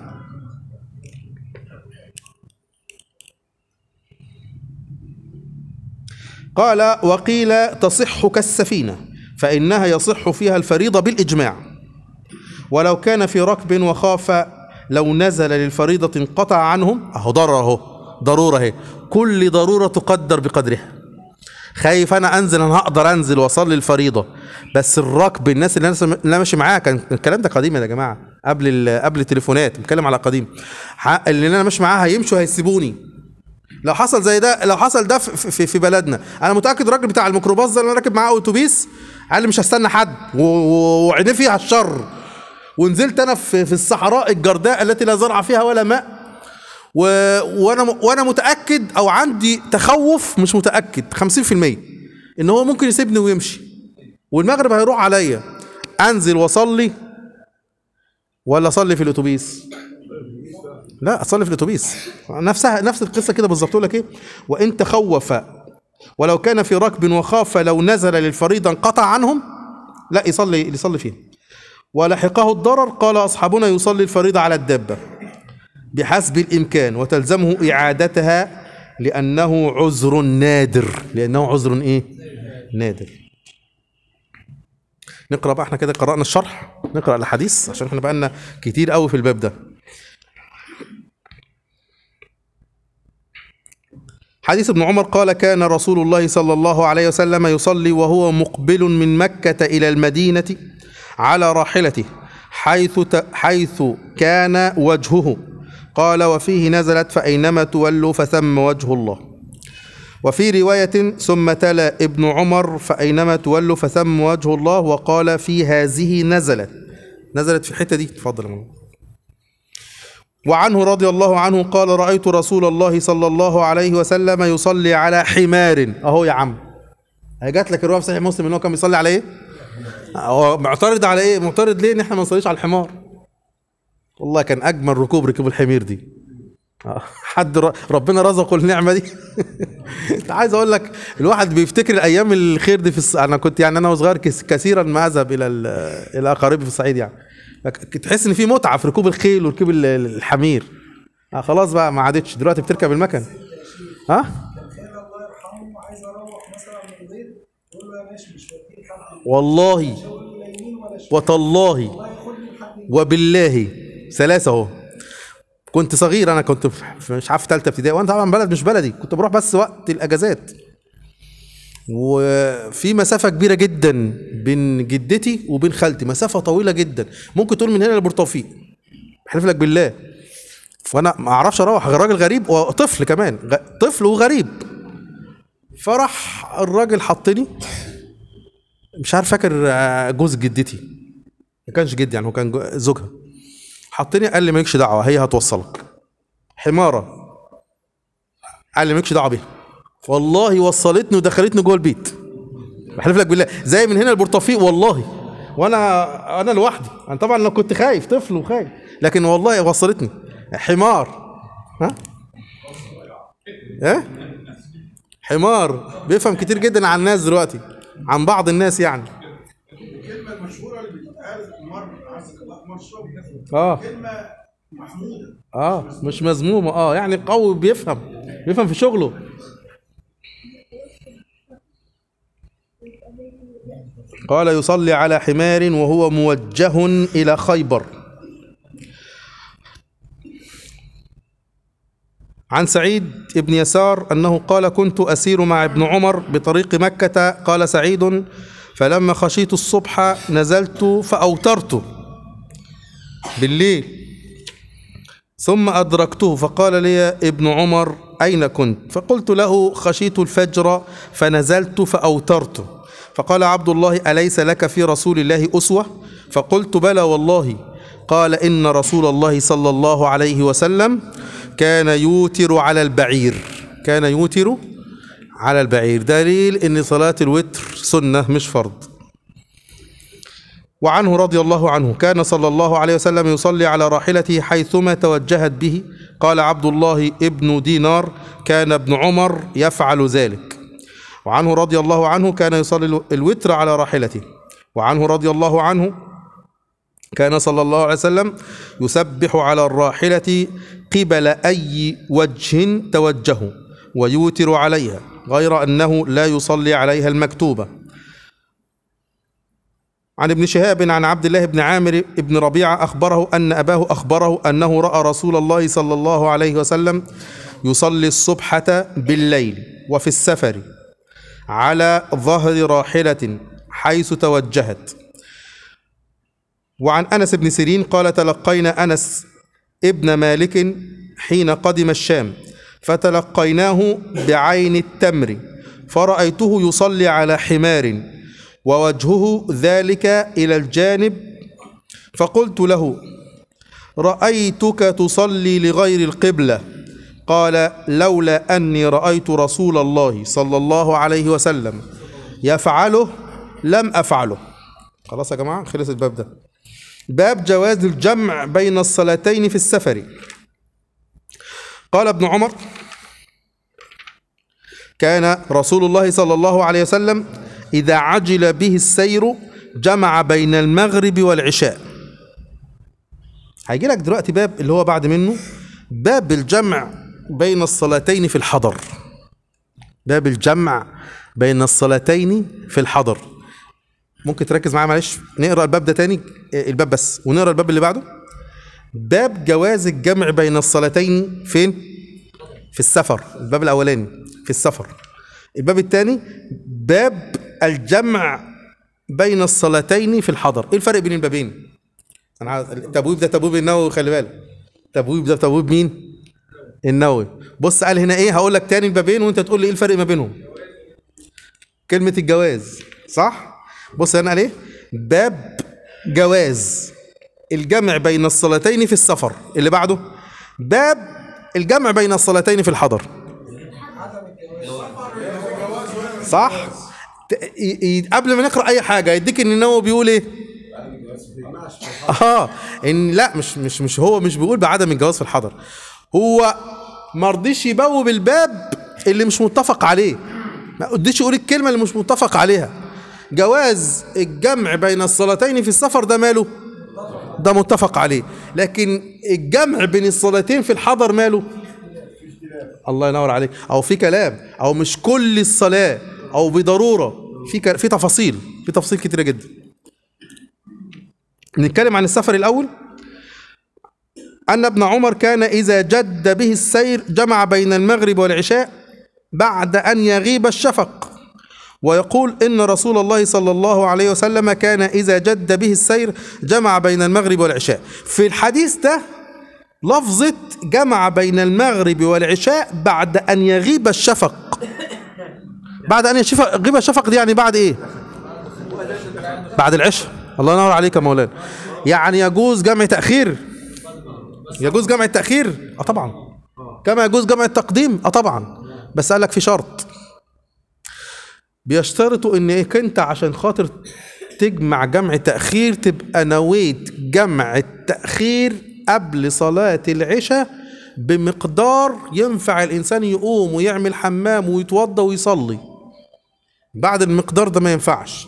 قال وقيل تصح كالسفينه فانها يصح فيها الفريضه بالاجماع ولو كان في ركب وخاف لو نزل للفريضة انقطع عنهم اهو ضر اهو ضروره اهي كل ضروره تقدر بقدرها خايف انا انزل انا هقدر انزل واصلي الفريضه بس الركب الناس اللي انا سم- اللي أنا ماشي معاها كان الكلام ده قديم يا جماعه قبل ال- قبل التليفونات بتكلم على قديم ح- اللي انا ماشي معاها هيمشوا هيسيبوني لو حصل زي ده لو حصل ده في, في, في بلدنا انا متاكد الراجل بتاع الميكروباص ده اللي انا راكب معاه اتوبيس قال لي مش هستنى حد و- و- وعينيه فيها الشر ونزلت انا في, في الصحراء الجرداء التي لا زرع فيها ولا ماء و... وانا م... وانا متاكد او عندي تخوف مش متاكد 50% ان هو ممكن يسيبني ويمشي والمغرب هيروح عليا انزل واصلي ولا اصلي في الاتوبيس لا اصلي في الاتوبيس نفسها نفس القصه كده بالظبط يقول لك ايه وان تخوف ولو كان في ركب وخاف لو نزل للفريضه انقطع عنهم لا يصلي يصلي فيه ولحقه الضرر قال اصحابنا يصلي الفريضه على الدابه بحسب الامكان وتلزمه اعادتها لانه عذر نادر لانه عذر ايه نادر نقرا بقى احنا كده قرانا الشرح نقرا الحديث عشان احنا بقالنا كتير قوي في الباب ده حديث ابن عمر قال كان رسول الله صلى الله عليه وسلم يصلي وهو مقبل من مكة إلى المدينة على راحلته حيث ت- حيث كان وجهه قال وفيه نزلت فأينما تولوا فثم وجه الله وفي رواية ثم تلا ابن عمر فأينما تولوا فثم وجه الله وقال في هذه نزلت نزلت في الحتة دي اتفضل يا مولانا. وعنه رضي الله عنه قال رأيت رسول الله صلى الله عليه وسلم يصلي على حمار أهو يا عم هي جات لك الرواية في صحيح مسلم إن هو كان بيصلي على إيه؟ هو معترض على إيه؟ معترض ليه إن إحنا ما نصليش على الحمار؟ والله كان أجمل ركوب ركوب الحمير دي آه، حد ر- ربنا رزقه النعمة دي عايز أقول لك الواحد بيفتكر الأيام الخير دي في الص... أنا كنت يعني أنا وصغير كس- كثيرا ما أذهب إلى ال... إلى أقاربي في الصعيد يعني لك- تحس ان في متعه في ركوب الخيل وركوب ال- ال- الحمير آه خلاص بقى ما عادتش دلوقتي بتركب المكن ها كان الله يرحمه عايز اروح مثلا من البيت يقول له يا ماشي مش وديك حد والله يقول له لا يمين ولا شمال وتالله الله ياخدني لحد وبالله ثلاثة اهو كنت صغير انا كنت في في- مش عارف ثالثه ابتدائي وانا طبعا بلد مش بلدي كنت بروح بس وقت الاجازات وفي مسافة كبيرة جدا بين جدتي وبين خالتي مسافة طويلة جدا ممكن تقول من هنا لبورتوفيق بحلف لك بالله فانا ما اعرفش اروح غير راجل غريب وطفل كمان غ- طفل وغريب فراح الراجل حطني مش عارف فاكر آه، جوز جدتي ما كانش جدي يعني هو كان جو- زوجها حطني قال لي مالكش دعوه هي هتوصلك حماره قال لي مالكش دعوه بيها والله وصلتني ودخلتني جوه البيت بحلف لك بالله زي من هنا لبورتوفيق والله وانا انا لوحدي انا طبعا لو كنت خايف طفل وخايف لكن والله وصلتني حمار ها ايه حمار بيفهم كتير جدا عن الناس دلوقتي عن بعض الناس يعني الكلمه المشهوره اللي بتتقال مر عزك الله مر شرب اه كلمه محموده اه مش مذمومه اه يعني قوي بيفهم بيفهم في شغله قال يصلي على حمار وهو موجه الى خيبر عن سعيد بن يسار انه قال كنت اسير مع ابن عمر بطريق مكه قال سعيد فلما خشيت الصبح نزلت فاوترت بالليل ثم أدركته فقال لي ابن عمر أين كنت فقلت له خشيت الفجر فنزلت فأوترت فقال عبد الله أليس لك في رسول الله أسوة فقلت بلى والله قال إن رسول الله صلى الله عليه وسلم كان يوتر على البعير كان يوتر على البعير دليل ان صلاة الوتر سنة مش فرض وعنه رضي الله عنه كان صلى الله عليه وسلم يصلي على راحلته حيثما توجهت به قال عبد الله ابن دينار كان ابن عمر يفعل ذلك وعنه رضي الله عنه كان يصلي الوتر على راحلته وعنه رضي الله عنه كان صلى الله عليه وسلم يسبح على الراحلة قبل أي وجه توجهه ويوتر عليها غير أنه لا يصلي عليها المكتوبة عن ابن شهاب عن عبد الله بن عامر بن ربيعة أخبره أن أباه أخبره أنه رأى رسول الله صلى الله عليه وسلم يصلي الصبحة بالليل وفي السفر على ظهر راحلة حيث توجهت وعن أنس بن سيرين قال تلقينا أنس ابن مالك حين قدم الشام فتلقيناه بعين التمر فرأيته يصلي على حمار ووجهه ذلك إلى الجانب فقلت له رأيتك تصلي لغير القبلة قال لولا أني رأيت رسول الله صلى الله عليه وسلم يفعله لم أفعله خلاص يا جماعة خلص الباب ده باب جواز الجمع بين الصلاتين في السفر قال ابن عمر كان رسول الله صلى الله عليه وسلم إذا عجل به السير جمع بين المغرب والعشاء هيجي لك دلوقتي باب اللي هو بعد منه باب الجمع بين الصلاتين في الحضر باب الجمع بين الصلاتين في الحضر ممكن تركز معايا معلش نقرا الباب ده تاني آه، الباب بس ونقرا الباب اللي بعده باب جواز الجمع بين الصلاتين فين في السفر الباب الاولاني في السفر الباب الثاني باب الجمع بين الصلاتين في الحضر ايه الفرق بين البابين انا عاوز- التبويب ده تبويب النووي خلي بالك تبويب ده تبويب مين النووي بص قال هنا ايه هقول لك تاني البابين وانت تقول لي ايه الفرق ما بينهم كلمة الجواز صح بص هنا قال ايه باب جواز الجمع بين الصلاتين في السفر اللي بعده باب الجمع بين الصلاتين في الحضر صح ت- ي- ي- قبل ما نقرا اي حاجه يديك ان النووي بيقول ايه اه ان لا مش مش مش هو مش بيقول بعدم الجواز في الحضر هو ما رضيش يبوب الباب اللي مش متفق عليه ما رضيش يقول الكلمه اللي مش متفق عليها جواز الجمع بين الصلاتين في السفر ده ماله ده متفق عليه لكن الجمع بين الصلاتين في الحضر ماله الله ينور عليك او في كلام او مش كل الصلاه او بضروره في ك- في تفاصيل في تفاصيل كتيره جدا نتكلم عن السفر الاول ان ابن عمر كان اذا جد به السير جمع بين المغرب والعشاء بعد ان يغيب الشفق ويقول ان رسول الله صلى الله عليه وسلم كان اذا جد به السير جمع بين المغرب والعشاء في الحديث ده لفظة جمع بين المغرب والعشاء بعد أن يغيب الشفق بعد أن يشفق- يغيب الشفق دي يعني بعد إيه؟ بعد العشاء الله ينور عليك يا مولانا يعني يجوز جمع تأخير يجوز جمع التأخير اه طبعا كما يجوز جمع التقديم اه طبعا بس قال لك في شرط بيشترطوا ان ايه انت عشان خاطر تجمع جمع تأخير تبقى نويت جمع التأخير قبل صلاة العشاء بمقدار ينفع الإنسان يقوم ويعمل حمام ويتوضى ويصلي بعد المقدار ده ما ينفعش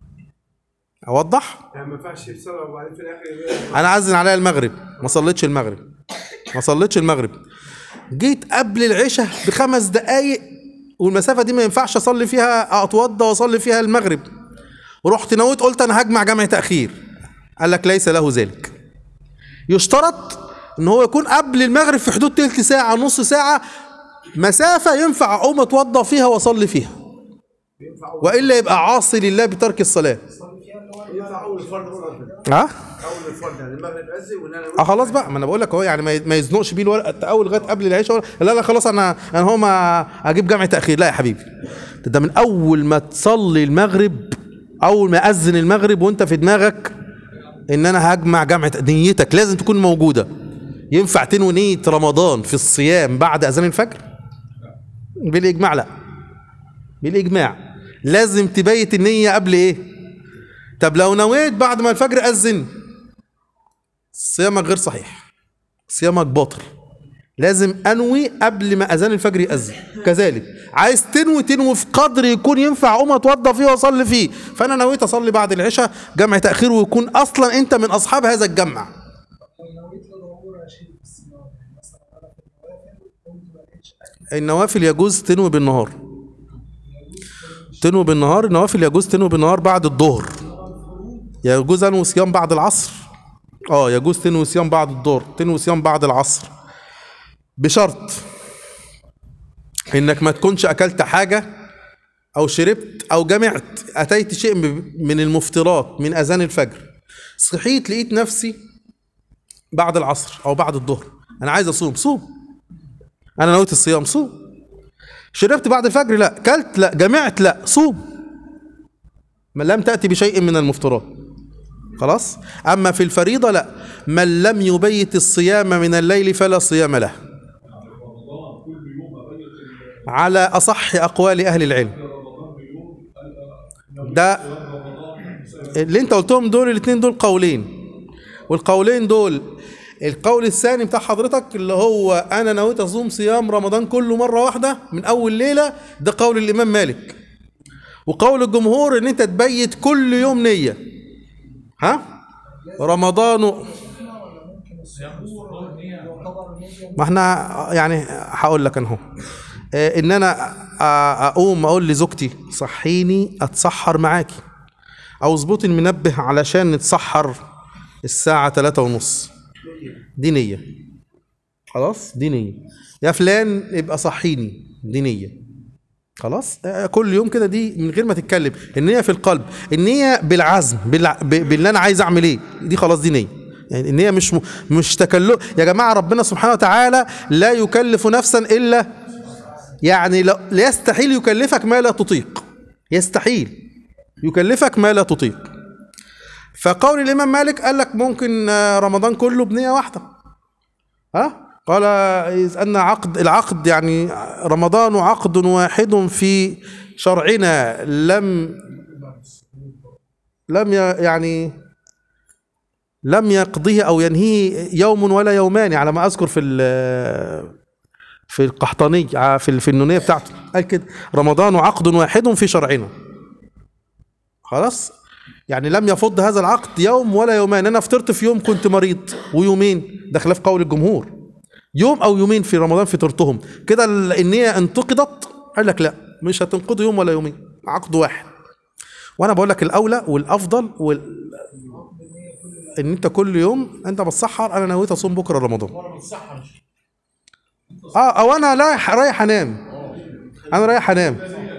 أوضح؟ يعني ما ينفعش يصلي وبعدين في الاخر أنا أذن عليا المغرب ما صليتش المغرب ما صليتش المغرب جيت قبل العشاء بخمس دقايق والمسافة دي ما ينفعش أصلي فيها أتوضى وأصلي فيها المغرب ورحت نويت قلت أنا هجمع جمع تأخير قال لك ليس له ذلك يشترط ان هو يكون قبل المغرب في حدود تلت ساعة نص ساعة مسافة ينفع اقوم اتوضى فيها واصلي فيها والا يبقى عاصي لله بترك الصلاة ينفع اول فرد مرة ها اول الفرد يعني المغرب اذن وان انا اه خلاص بقى ما انا بقول لك اهو يعني ما ما يزنقش بيه الورق اول لغايه قبل العشاء ولا- لا لا خلاص انا انا هو ما اجيب جمع تاخير لا يا حبيبي ده, ده من اول ما تصلي المغرب اول ما اذن المغرب وانت في دماغك ان انا هجمع جمع تأ- نيتك لازم تكون موجوده ينفع تنوي نيه رمضان في الصيام بعد اذان الفجر بالاجماع لا بالاجماع لازم تبيت النيه قبل ايه طب لو نويت بعد ما الفجر اذن صيامك غير صحيح صيامك باطل لازم انوي قبل ما اذان الفجر ياذن كذلك عايز تنوي تنوي في قدر يكون ينفع اقوم اتوضى فيه واصلي فيه فانا نويت اصلي بعد العشاء جمع تاخير ويكون اصلا انت من اصحاب هذا الجمع لو نويت لضروره اشيل في الصيام يعني مثلا انا في النوافل قمت ما لقيتش اكل النوافل يجوز تنوي بالنهار تنوي بالنهار النوافل يجوز تنوي بالنهار بعد الظهر يجوز انوي صيام بعد العصر اه يجوز تنوي صيام بعد الظهر تنوي صيام بعد العصر بشرط انك ما تكونش اكلت حاجه او شربت او جمعت اتيت شيء من المفترات من اذان الفجر صحيت لقيت نفسي بعد العصر او بعد الظهر انا عايز اصوم صوم انا نويت الصيام صوم شربت بعد الفجر لا كلت لا جمعت لا صوم ما لم تأتي بشيء من المفترات خلاص أما في الفريضة لا من لم يبيت الصيام من الليل فلا صيام له على أصح أقوال أهل العلم ده اللي انت قلتهم دول الاثنين دول قولين والقولين دول القول الثاني بتاع حضرتك اللي هو انا نويت اصوم صيام رمضان كله مره واحده من اول ليله ده قول الامام مالك وقول الجمهور ان انت تبيت كل يوم نيه ها رمضان ولا ممكن السحور يعتبر نية ما احنا يعني هقول لك انا اهو آه، ان انا آه، اقوم اقول لزوجتي صحيني اتسحر معاكي او اظبطي المنبه علشان نتسحر الساعة تلاتة ونص دي نية خلاص دي نية يا فلان يبقى صحيني دي نية خلاص آه، كل يوم كده دي من غير ما تتكلم النية في القلب النية بالعزم بالع... ب... باللي انا عايز اعمل ايه دي خلاص دي نية يعني النية مش م... مش تكلف يا جماعة ربنا سبحانه وتعالى لا يكلف نفسا الا يعني لا لا يستحيل يكلفك ما لا تطيق يستحيل يكلفك ما لا تطيق فقول الامام مالك قال لك ممكن آه، رمضان كله بنيه واحده ها قال إذ ان عقد العقد يعني رمضان عقد واحد في شرعنا لم لم ي- يعني لم يقضيه او ينهيه يوم ولا يومان على ما اذكر في ال- في القحطاني ع- في ال- في النونيه بتاعته قال كده رمضان عقد واحد في شرعنا خلاص يعني لم يفض هذا العقد يوم ولا يومان انا فطرت في يوم كنت مريض ويومين ده خلاف قول الجمهور يوم او يومين في رمضان فطرتهم كده ال- النيه انتقدت قال لك لا مش هتنقضوا يوم ولا يومين عقد واحد وانا بقول لك الاولى والافضل وال... ان انت كل يوم انت بتسحر انا نويت اصوم بكره رمضان وانا بتسحر اه او انا رايح رايح انام انا رايح انام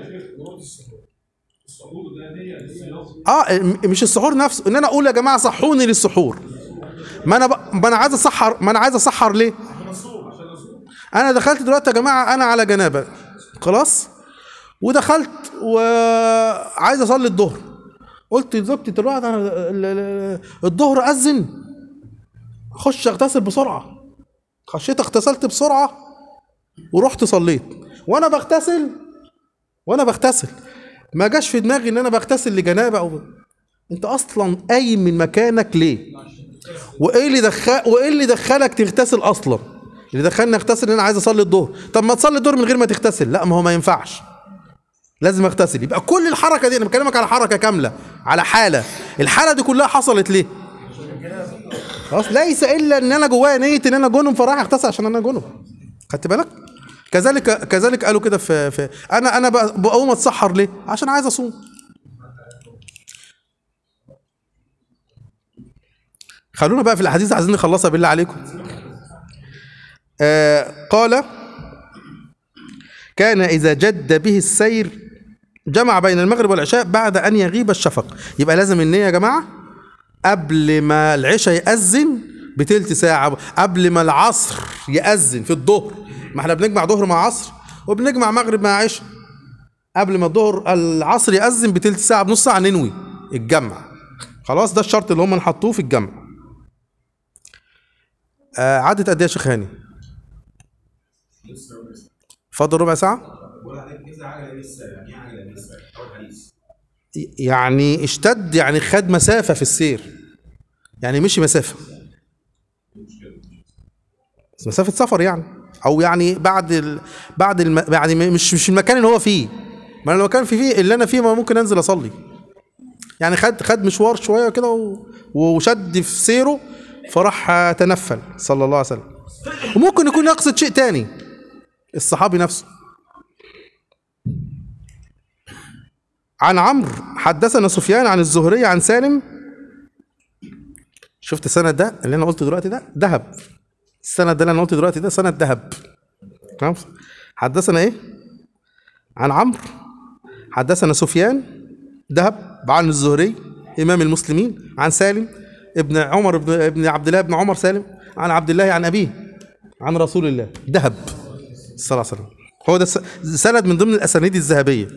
اه م- مش السحور نفسه ان انا اقول يا جماعه صحوني للسحور ما انا ب... ما انا عايز اسحر ما انا عايز اسحر ليه انا دخلت دلوقتي يا جماعه انا على جنابه خلاص ودخلت وعايز اصلي الظهر قلت لزوجتي دلوقتي انا ال- ال- الظهر اذن اخش اغتسل بسرعه خشيت اغتسلت بسرعه ورحت صليت وانا بغتسل وانا بغتسل ما جاش في دماغي ان انا بغتسل لجنابه او انت اصلا قايم من مكانك ليه وايه اللي دخل وايه اللي دخلك تغتسل اصلا اللي دخلني اغتسل ان انا عايز اصلي الظهر طب ما تصلي الظهر من غير ما تغتسل لا ما هو ما ينفعش لازم اغتسل يبقى كل الحركه دي انا بكلمك على حركه كامله على حاله الحاله دي كلها حصلت ليه خلاص ليس الا ان انا جوايا نيه ان انا جنب فراح اغتسل عشان انا جنب خدت بالك كذلك كذلك قالوا كده في, في انا انا بق- بقوم اتسحر ليه عشان عايز اصوم خلونا بقى في الاحاديث عايزين نخلصها بالله عليكم آه قال كان اذا جد به السير جمع بين المغرب والعشاء بعد ان يغيب الشفق يبقى لازم النيه يا جماعه قبل ما العشاء يأذن بتلت ساعة قبل ما العصر يأذن في الظهر ما احنا بنجمع ظهر مع عصر وبنجمع مغرب مع عشاء قبل ما الظهر العصر يأذن بتلت ساعة بنص ساعة ننوي الجمع خلاص ده الشرط اللي هم حطوه في الجمع آه عدت قد ايه يا شيخ هاني؟ فاضل ربع ساعة؟ يعني اشتد يعني خد مسافة في السير يعني مشي مسافة بس مسافة سفر يعني أو يعني بعد ال... بعد الم... يعني مش مش المكان اللي هو فيه ما أنا لو كان في فيه اللي أنا فيه ما ممكن أنزل أصلي يعني خد خد مشوار شوية كده و... وشد في سيره فراح تنفل صلى الله عليه وسلم وممكن يكون يقصد شيء تاني الصحابي نفسه عن عمرو حدثنا سفيان عن الزهري عن سالم شفت السند ده اللي انا قلته دلوقتي ده ذهب السند ده اللي انا قلته دلوقتي ده سند ذهب تمام؟ حدثنا ايه عن عمرو حدثنا سفيان ذهب عن الزهري إمام المسلمين عن سالم ابن عمر ابن, ابن عبد الله بن عمر سالم عن عبد الله عن أبيه عن رسول الله ذهب صلى الله عليه وسلم هو ده س- سند من ضمن الأسانيد الذهبية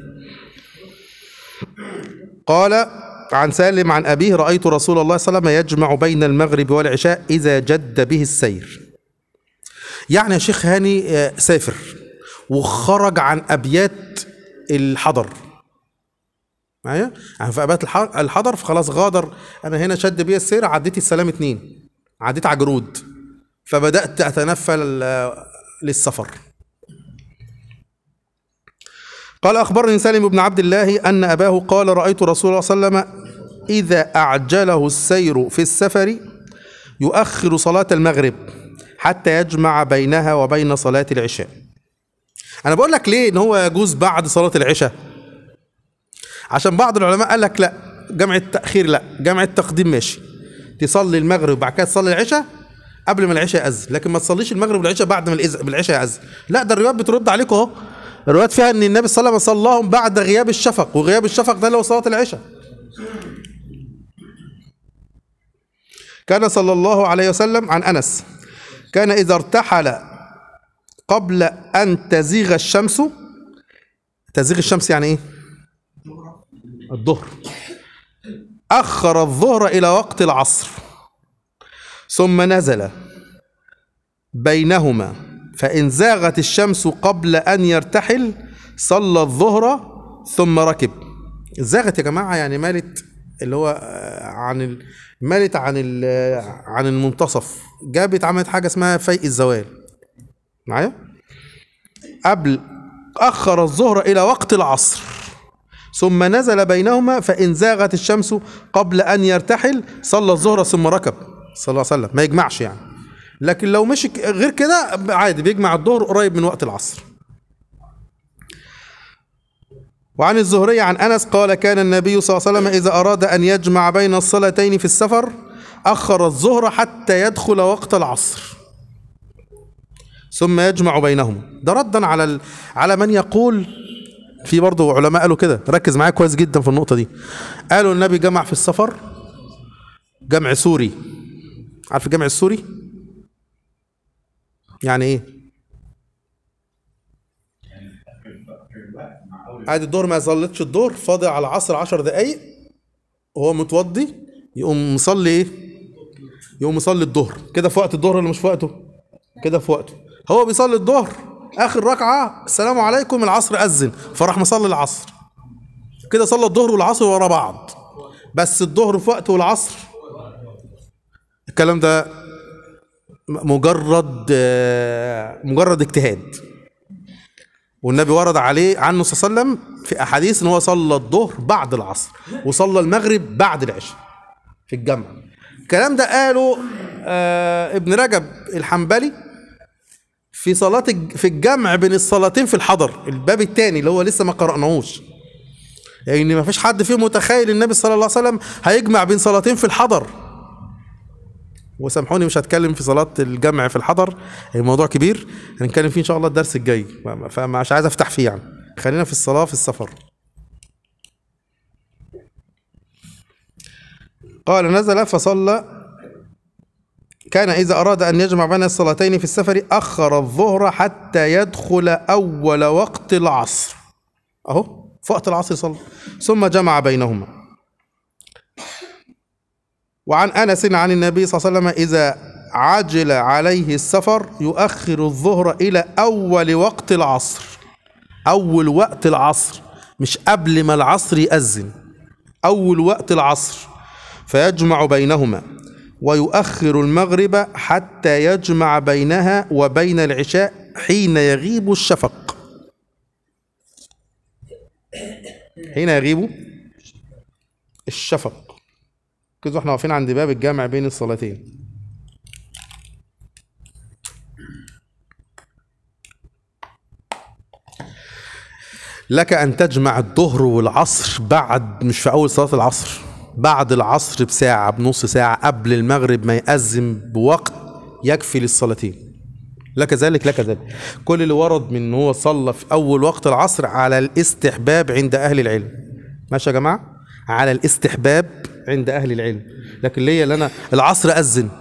قال عن سالم عن أبيه رأيت رسول الله صلى الله عليه وسلم يجمع بين المغرب والعشاء إذا جد به السير يعني يا شيخ هاني آه، سافر وخرج عن أبيات الحضر معايا يعني في أبيات الح- الحضر فخلاص غادر أنا هنا شد بي السير عديت السلام اتنين عديت عجرود فبدأت أتنفل آه، للسفر قال أخبرني سالم بن عبد الله أن أباه قال رأيت رسول الله صلى الله عليه وسلم إذا أعجله السير في السفر يؤخر صلاة المغرب حتى يجمع بينها وبين صلاة العشاء أنا بقول لك ليه إن هو يجوز بعد صلاة العشاء عشان بعض العلماء قال لك لا جمع التأخير لا جمع التقديم ماشي تصلي المغرب وبعد كده تصلي العشاء قبل ما العشاء يأذن لكن ما تصليش المغرب والعشاء بعد ما الإز- العشاء يأذن لا ده الروايات بترد عليكم اهو الروايات فيها ان النبي صلى الله عليه وسلم صلاهم بعد غياب الشفق وغياب الشفق ده اللي هو صلاة العشاء كان صلى الله عليه وسلم عن أنس كان إذا ارتحل قبل أن تزيغ الشمس تزيغ الشمس يعني إيه؟ الظهر أخر الظهر إلى وقت العصر ثم نزل بينهما فإن زاغت الشمس قبل أن يرتحل صلى الظهر ثم ركب زاغت يا جماعة يعني مالت اللي هو آه، عن ال... مالت عن ال... آه، عن المنتصف جابت عملت حاجة اسمها فيء الزوال معايا قبل أخر الظهر إلى وقت العصر ثم نزل بينهما فإن زاغت الشمس قبل أن يرتحل صلى الظهر ثم ركب صلى الله عليه وسلم ما يجمعش يعني لكن لو مشي ك- غير كده عادي بيجمع الظهر قريب من وقت العصر وعن الزهري عن أنس قال كان النبي صلى الله عليه وسلم إذا أراد أن يجمع بين الصلاتين في السفر أخر الظهر حتى يدخل وقت العصر ثم يجمع بينهما ده ردا على ال... على من يقول في برضه علماء قالوا كده ركز معايا كويس جدا في النقطة دي قالوا النبي جمع في السفر جمع سوري عارف الجمع السوري يعني ايه عادي الظهر ما يصليتش الظهر فاضي على العصر عشر دقايق وهو متوضي يقوم مصلي ايه يقوم مصلي الظهر كده في وقت الظهر ولا مش في وقته كده في وقته هو بيصلي الظهر اخر ركعه السلام عليكم العصر اذن فراح مصلي العصر كده صلى الظهر والعصر ورا بعض بس الظهر في وقته والعصر الكلام ده مجرد آه، مجرد اجتهاد والنبي ورد عليه عنه صلى الله عليه وسلم في احاديث ان هو صلى الظهر بعد العصر وصلى المغرب بعد العشاء في الجمع الكلام ده قاله آه ابن رجب الحنبلي في صلاة الج- في الجمع بين الصلاتين في الحضر الباب الثاني اللي هو لسه ما قرأناهوش يعني ما فيش حد فيهم متخيل النبي صلى الله عليه وسلم هيجمع بين صلاتين في الحضر وسامحوني مش هتكلم في صلاة الجمع في الحضر الموضوع كبير هنتكلم فيه ان شاء الله الدرس الجاي فمش عايز افتح فيه يعني خلينا في الصلاة في السفر قال نزل فصلى كان إذا أراد أن يجمع بين الصلاتين في السفر أخر الظهر حتى يدخل أول وقت العصر أهو في وقت العصر صلى ثم جمع بينهما وعن أنس عن النبي صلى الله عليه وسلم إذا عجل عليه السفر يؤخر الظهر إلى أول وقت العصر أول وقت العصر مش قبل ما العصر يأذن أول وقت العصر فيجمع بينهما ويؤخر المغرب حتى يجمع بينها وبين العشاء حين يغيب الشفق حين يغيب الشفق كده احنا واقفين عند باب الجامع بين الصلاتين لك أن تجمع الظهر والعصر بعد مش في أول صلاة العصر بعد العصر بساعة بنص ساعة قبل المغرب ما يأذن بوقت يكفي للصلاتين لك ذلك لك ذلك كل اللي ورد من ان هو صلى في اول وقت العصر على الاستحباب عند اهل العلم ماشي يا جماعه على الاستحباب عند اهل العلم لكن ليا اللي انا العصر اذن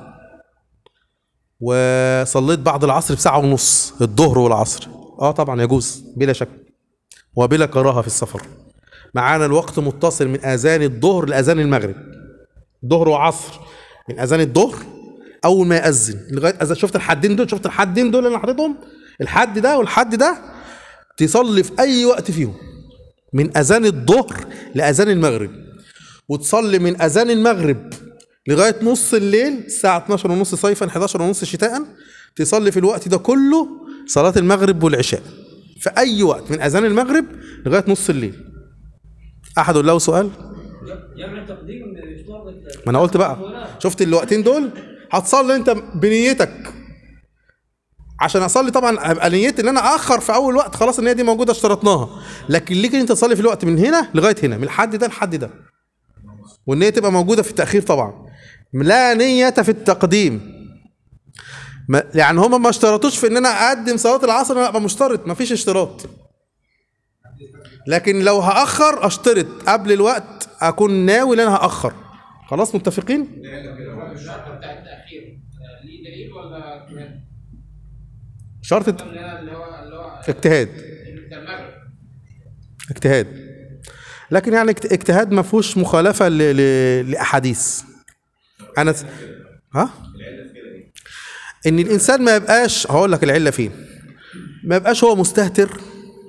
وصليت بعد العصر بساعه ونص الظهر والعصر اه طبعا يجوز بلا شك وبلا كراهه في السفر معانا الوقت متصل من اذان الظهر لاذان المغرب ظهر وعصر من اذان الظهر اول ما ياذن لغايه اذان شفت الحدين دول شفت الحدين دول اللي انا حاططهم الحد ده والحد ده تصلي في اي وقت فيهم من اذان الظهر لاذان المغرب وتصلي من اذان المغرب لغايه نص الليل الساعه 12 ونص صيفا 11 ونص شتاء تصلي في الوقت ده كله صلاه المغرب والعشاء في اي وقت من اذان المغرب لغايه نص الليل احد له سؤال جمع تقديم يفترض ما انا قلت بقى شفت الوقتين دول هتصلي انت بنيتك عشان اصلي طبعا هبقى نيتي ان انا اخر في اول وقت خلاص النيه دي موجوده اشترطناها لكن ليك ان انت تصلي في الوقت من هنا لغايه هنا من الحد ده لحد ده والنيه تبقى موجوده في التاخير طبعا لا نيه في التقديم ما يعني هم ما اشترطوش في ان انا اقدم صلاه العصر انا ابقى مشترط ما فيش اشتراط لكن لو هاخر اشترط قبل الوقت اكون ناوي ان انا هاخر خلاص متفقين الشرط بتاع التاخير آه، ليه دليل ولا كمان؟ شرط الت- اللي هو اللي هو اللي هو اجتهاد بتاع المغرب اجتهاد لكن يعني اجت- اجتهاد ما فيهوش مخالفه ل... ل... لاحاديث انا س- ها ان الانسان ما يبقاش هقول لك العله فين ما يبقاش هو مستهتر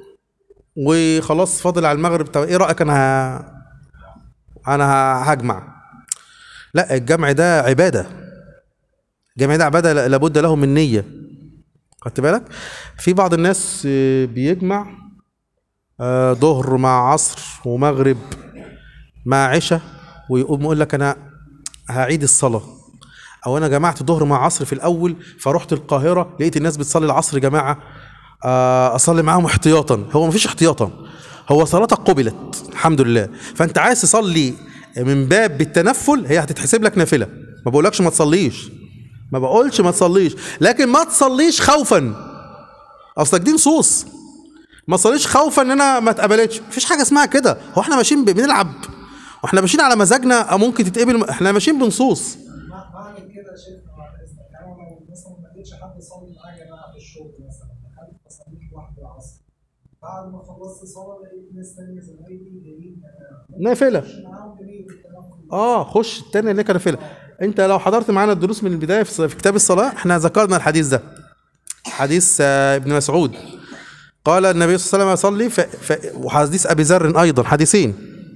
وخلاص فاضل على المغرب طب ايه رايك انا ه... انا ه- هجمع لا الجمع ده عباده الجمع ده عباده لا- لابد له من نيه خدت بالك في بعض الناس آه، بيجمع آه، ظهر مع عصر ومغرب مع عشاء ويقوم يقول لك انا هعيد الصلاه او انا جمعت ظهر مع عصر في الاول فرحت القاهره لقيت الناس بتصلي العصر يا جماعه آه، اصلي معاهم احتياطا هو مفيش احتياطا هو صلاتك قبلت الحمد لله فانت عايز تصلي من باب بالتنفل هي هتتحسب لك نافله ما بقولكش ما تصليش ما بقولش ما تصليش لكن ما تصليش خوفا اصلك دي نصوص ما تصليش خوفا ان انا ما اتقبلتش مفيش حاجه اسمها كده هو احنا ماشيين ب- بنلعب واحنا ماشيين على مزاجنا أو ممكن تتقبل احنا ماشيين بنصوص مع- بعمل كده شيخنا بعد اذنك يعني انا لو مثلا ما لقيتش حد يصلي معايا جماعه في الشغل مثلا دخلت فصليت لوحدي العصر بعد ما خلصت صلاه لقيت ناس تانية زمايلي جايين جماعه نافله مش معاهم بنيه التنفل اه خش التاني اللي كان فيلا انت لو حضرت معانا الدروس من البدايه في في كتاب الصلاه احنا ذكرنا الحديث ده حديث آه، ابن مسعود قال النبي صلى الله عليه وسلم يصلي ف... ف... وحديث ابي ذر ايضا حديثين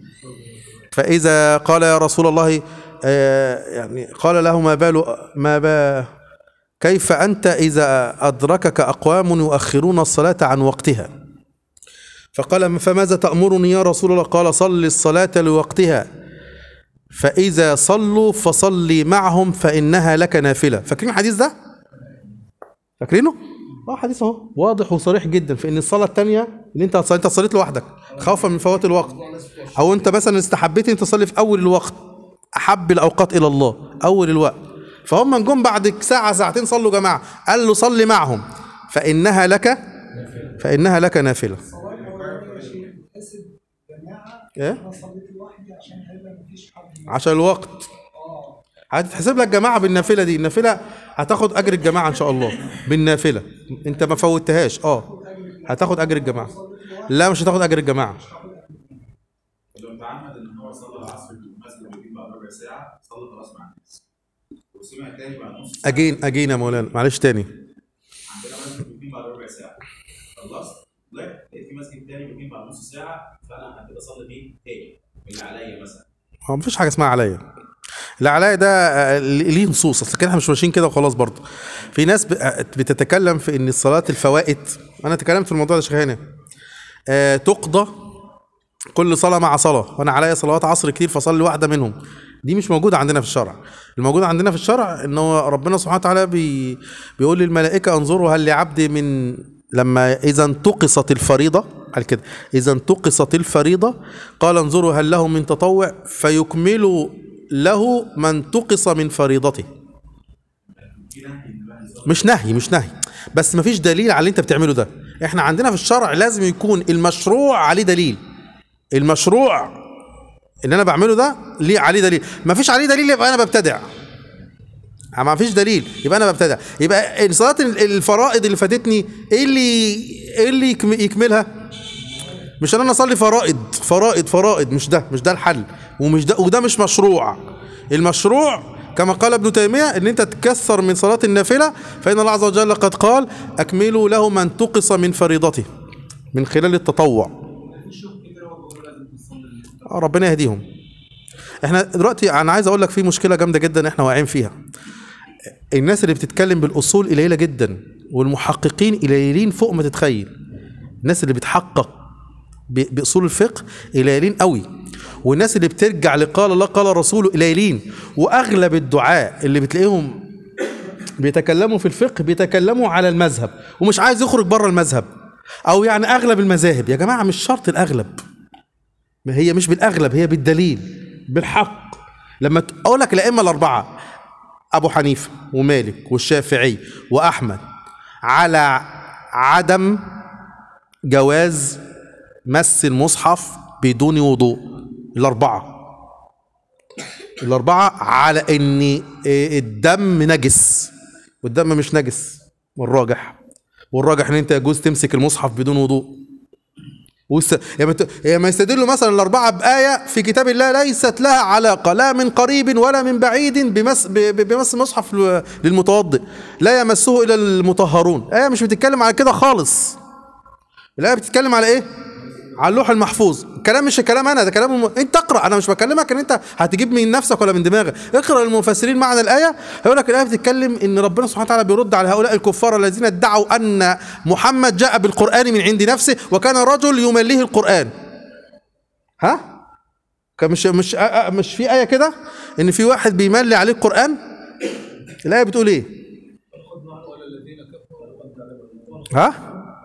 فاذا قال يا رسول الله آه، يعني قال له ما بال ما با كيف انت اذا ادركك اقوام يؤخرون الصلاه عن وقتها فقال فماذا تامرني يا رسول الله قال صل الصلاه لوقتها فإذا صلوا فصلي معهم فإنها لك نافلة فاكرين الحديث ده؟ فاكرينه؟ اه حديث اهو واضح وصريح جدا في ان الصلاه الثانيه اللي انت هتصلي انت صليت لوحدك خوفا من فوات الوقت او انت مثلا استحبيت انت تصلي في اول الوقت احب الاوقات الى الله اول الوقت فهم جم بعد ساعه ساعتين صلوا جماعه قال له صلي معهم فانها لك فانها لك نافله الصلاه الاولانيه يا شيخ بتحسب جماعه ايه انا صليت لوحدي عشان هيبقى مفيش حد معايا. عشان الوقت اه هتتحسب لك جماعه بالنافله دي النافله هتاخد اجر الجماعه ان شاء الله بالنافله انت ما فوتهاش اه هتاخد اجر الجماعه لا مش هتاخد اجر الجماعه لو تعمد ان هو صلى العصر في المسجد ويجيب بعد ربع ساعه صلى خلاص مع الناس وسمع تاني بعد نص ساعه اجين اجين يا مولانا معلش تاني عندنا مسجد بيقيم بعد ربع ساعه خلصت طلعت لقيت في مسجد تاني بيقيم بعد نص ساعه فانا هبتدي اصلي فيه تاني اللي عليا مثلا هو مفيش حاجه اسمها عليا اللي عليا ده آه، ليه نصوص اصل كده احنا مش ماشيين كده وخلاص برضه في ناس ب- آه، بتتكلم في ان الصلاه الفوائد انا تكلمت في الموضوع ده يا شيخ هاني آه تقضى كل صلاه مع صلاه وانا عليا صلوات عصر كتير فصلي واحده منهم دي مش موجوده عندنا في الشرع الموجود عندنا في الشرع ان هو ربنا سبحانه وتعالى بي بيقول للملائكه انظروا هل لعبدي من لما اذا انتقصت الفريضه قال كده اذا انتقصت الفريضه قال انظروا هل له من تطوع فيكملوا له ما انتقص من فريضته في نهي ان الواحد مش نهي مش نهي بس مفيش دليل على اللي انت بتعمله ده احنا عندنا في الشرع لازم يكون المشروع عليه دليل المشروع اللي انا بعمله ده ليه عليه دليل مفيش عليه دليل يبقى انا ببتدع ما فيش دليل يبقى انا ببتدع يبقى صلاه الفرائض اللي فاتتني ايه اللي ايه اللي يكم- يكملها مش ان انا اصلي فرائض فرائض فرائض مش ده مش ده الحل ومش ده وده مش مشروع المشروع كما قال ابن تيميه ان انت تكثر من صلاه النافله فان الله عز وجل قد قال اكملوا له ما انتقص من فريضته من خلال التطوع آه، ربنا يهديهم احنا دلوقتي انا عايز اقول لك في مشكله جامده جدا احنا واقعين فيها الناس اللي بتتكلم بالاصول قليله جدا والمحققين قليلين فوق ما تتخيل الناس اللي بتحقق ب- باصول الفقه قليلين قوي والناس اللي بترجع لقال الله قال رسوله قليلين واغلب الدعاء اللي بتلاقيهم بيتكلموا في الفقه بيتكلموا على المذهب ومش عايز يخرج بره المذهب او يعني اغلب المذاهب يا جماعه مش شرط الاغلب ما هي مش بالاغلب هي بالدليل بالحق لما ت- اقول لك الائمه الاربعه ابو حنيفه ومالك والشافعي واحمد على عدم جواز مس المصحف بدون وضوء الاربعه الاربعه على ان إيه الدم نجس والدم مش نجس والراجح والراجح ان انت يجوز تمسك المصحف بدون وضوء والس... يا مت... يا ما يستدلوا مثلا الأربعة بآية في كتاب الله ليست لها علاقة لا من قريب ولا من بعيد بمس ب... ب- بمس المصحف ل- للمتوضئ لا يمسه إلا المطهرون آية مش بتتكلم على كده خالص الآية بتتكلم على إيه؟ على اللوح المحفوظ الكلام مش كلام انا ده كلام الم... انت اقرا انا مش بكلمك ان انت هتجيب من نفسك ولا من دماغك اقرا المفسرين معنى الايه هيقول لك الايه بتتكلم ان ربنا سبحانه وتعالى بيرد على هؤلاء الكفار الذين ادعوا ان محمد جاء بالقران من عند نفسه وكان رجل يمليه القران ها كان مش مش آه، آه، مش في ايه كده ان في واحد بيملي عليه القران الايه بتقول ايه ها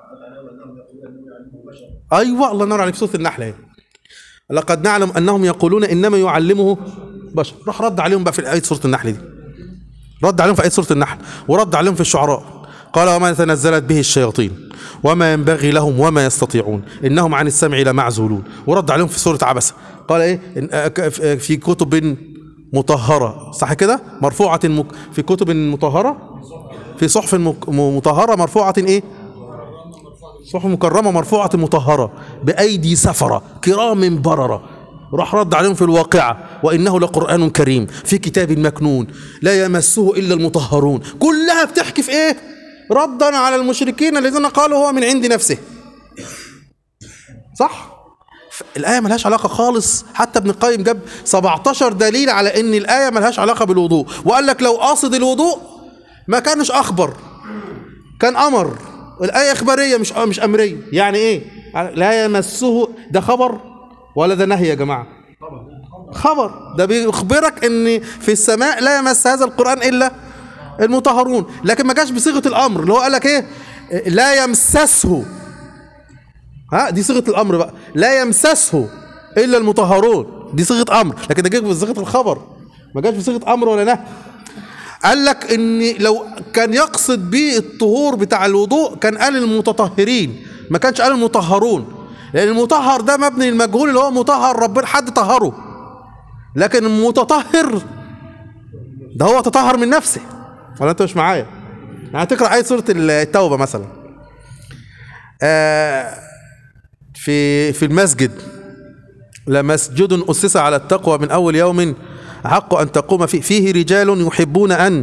ايوه الله ينور عليك في سوره النحل اهي لقد نعلم انهم يقولون انما يعلمه بشر راح رد عليهم بقى في ايه سوره النحل دي رد عليهم في ايه سوره النحل ورد عليهم في الشعراء قال وما تنزلت به الشياطين وما ينبغي لهم وما يستطيعون انهم عن السمع لمعزولون ورد عليهم في سوره عبسه قال ايه إن- آه، ك- في- آه، في كتب مطهره صح كده مرفوعه مك- في كتب مطهره في صحف مك- م- مطهره مرفوعه ايه صحف مكرمة مرفوعة مطهرة بأيدي سفرة كرام بررة راح رد عليهم في الواقعة وإنه لقرآن كريم في كتاب مكنون لا يمسه إلا المطهرون كلها بتحكي في إيه ردا على المشركين الذين قالوا هو من عند نفسه صح ف- الآية ملهاش علاقة خالص حتى ابن القيم جاب 17 دليل على إن الآية ملهاش علاقة بالوضوء وقال لك لو قاصد الوضوء ما كانش أخبر كان امر الايه اخباريه مش مش امريه يعني ايه لا يمسه ده خبر ولا ده نهي يا جماعه خبر ده بيخبرك ان في السماء لا يمس هذا القران الا المطهرون لكن ما جاش بصيغه الامر اللي هو قال لك ايه لا يمسسه ها دي صيغه الامر بقى لا يمسسه الا المطهرون دي صيغه امر لكن ده جه بصيغه الخبر ما جاش بصيغه امر ولا نهي قال لك ان لو كان يقصد بيه الطهور بتاع الوضوء كان قال المتطهرين ما كانش قال المطهرون لان المطهر ده مبني المجهول اللي هو مطهر ربنا حد طهره لكن المتطهر ده هو تطهر من نفسه ولا انت مش معايا يعني تقرا ايه سوره التوبه مثلا آه في في المسجد لمسجد أسس على التقوى من أول يوم أحق أن تقوم فيه فيه رجال يحبون أن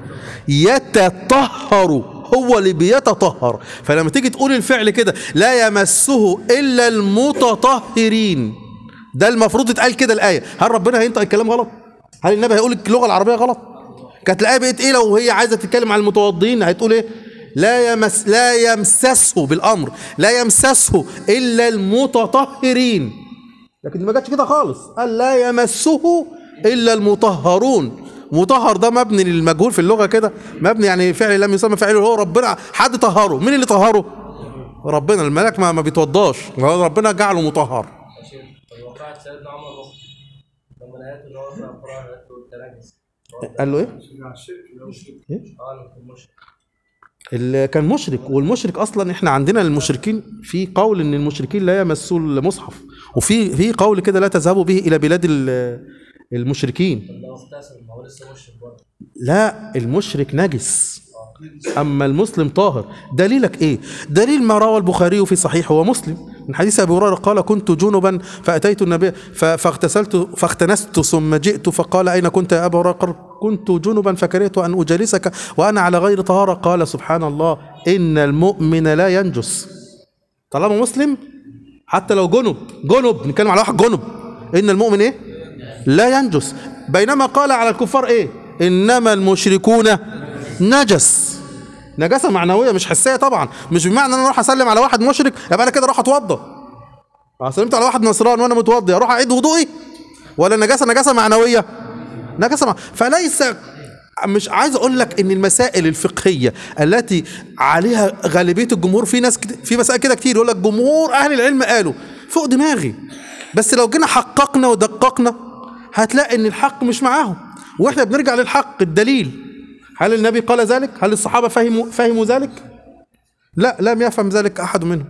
يتطهروا هو اللي بيتطهر فلما تيجي تقول الفعل كده لا يمسه إلا المتطهرين ده المفروض يتقال كده الآية هل ربنا هينطق الكلام غلط؟ هل النبي هيقول اللغة العربية غلط؟ كانت الآية بقت إيه لو هي عايزة تتكلم عن المتوضين هتقول إيه؟ لا يمس لا يمسسه بالأمر لا يمسسه إلا المتطهرين لكن دي ما جاتش كده خالص قال لا يمسه الا المطهرون مطهر ده مبني للمجهول في اللغه كده مبني يعني فعل لم يسمى فاعله هو ربنا حد طهره مين اللي طهره ربنا الملك ما, ما بيتوضاش هو ربنا جعله مطهر وقعت سيدنا عمر لما الايات اللي هو في القران قالت له انت نجس قال له ايه اللي كان مشرك والمشرك اصلا احنا عندنا المشركين في قول ان المشركين لا يمسوا المصحف وفي في قول كده لا تذهبوا به الى بلاد ال- المشركين لا المشرك نجس اما المسلم طاهر دليلك ايه دليل ما روى البخاري في صحيحه ومسلم من حديث ابي هريره قال كنت جنبا فاتيت النبي ف- فاغتسلت فاختنست ثم جئت فقال اين كنت يا ابا هريره قال كنت جنبا فكرهت ان اجالسك وانا على غير طهاره قال سبحان الله ان المؤمن لا ينجس طالما مسلم حتى لو جنب جنب نتكلم على واحد جنب ان المؤمن ايه لا ينجس بينما قال على الكفار ايه انما المشركون نجس نجاسه معنويه مش حسيه طبعا مش بمعنى ان انا اروح اسلم على واحد مشرك يبقى انا كده اروح اتوضى لو سلمت على واحد نصران وانا متوضي اروح اعيد وضوئي ولا النجاسه نجاسه معنويه نجاسه مع... فليس مش عايز اقول لك ان المسائل الفقهيه التي عليها غالبيه الجمهور في ناس كت... في مسائل كده كتير يقول لك جمهور اهل العلم قالوا فوق دماغي بس لو جينا حققنا ودققنا هتلاقي ان الحق مش معاهم واحنا بنرجع للحق الدليل هل النبي قال ذلك هل الصحابه فهموا فهموا ذلك لا لم يفهم ذلك احد منهم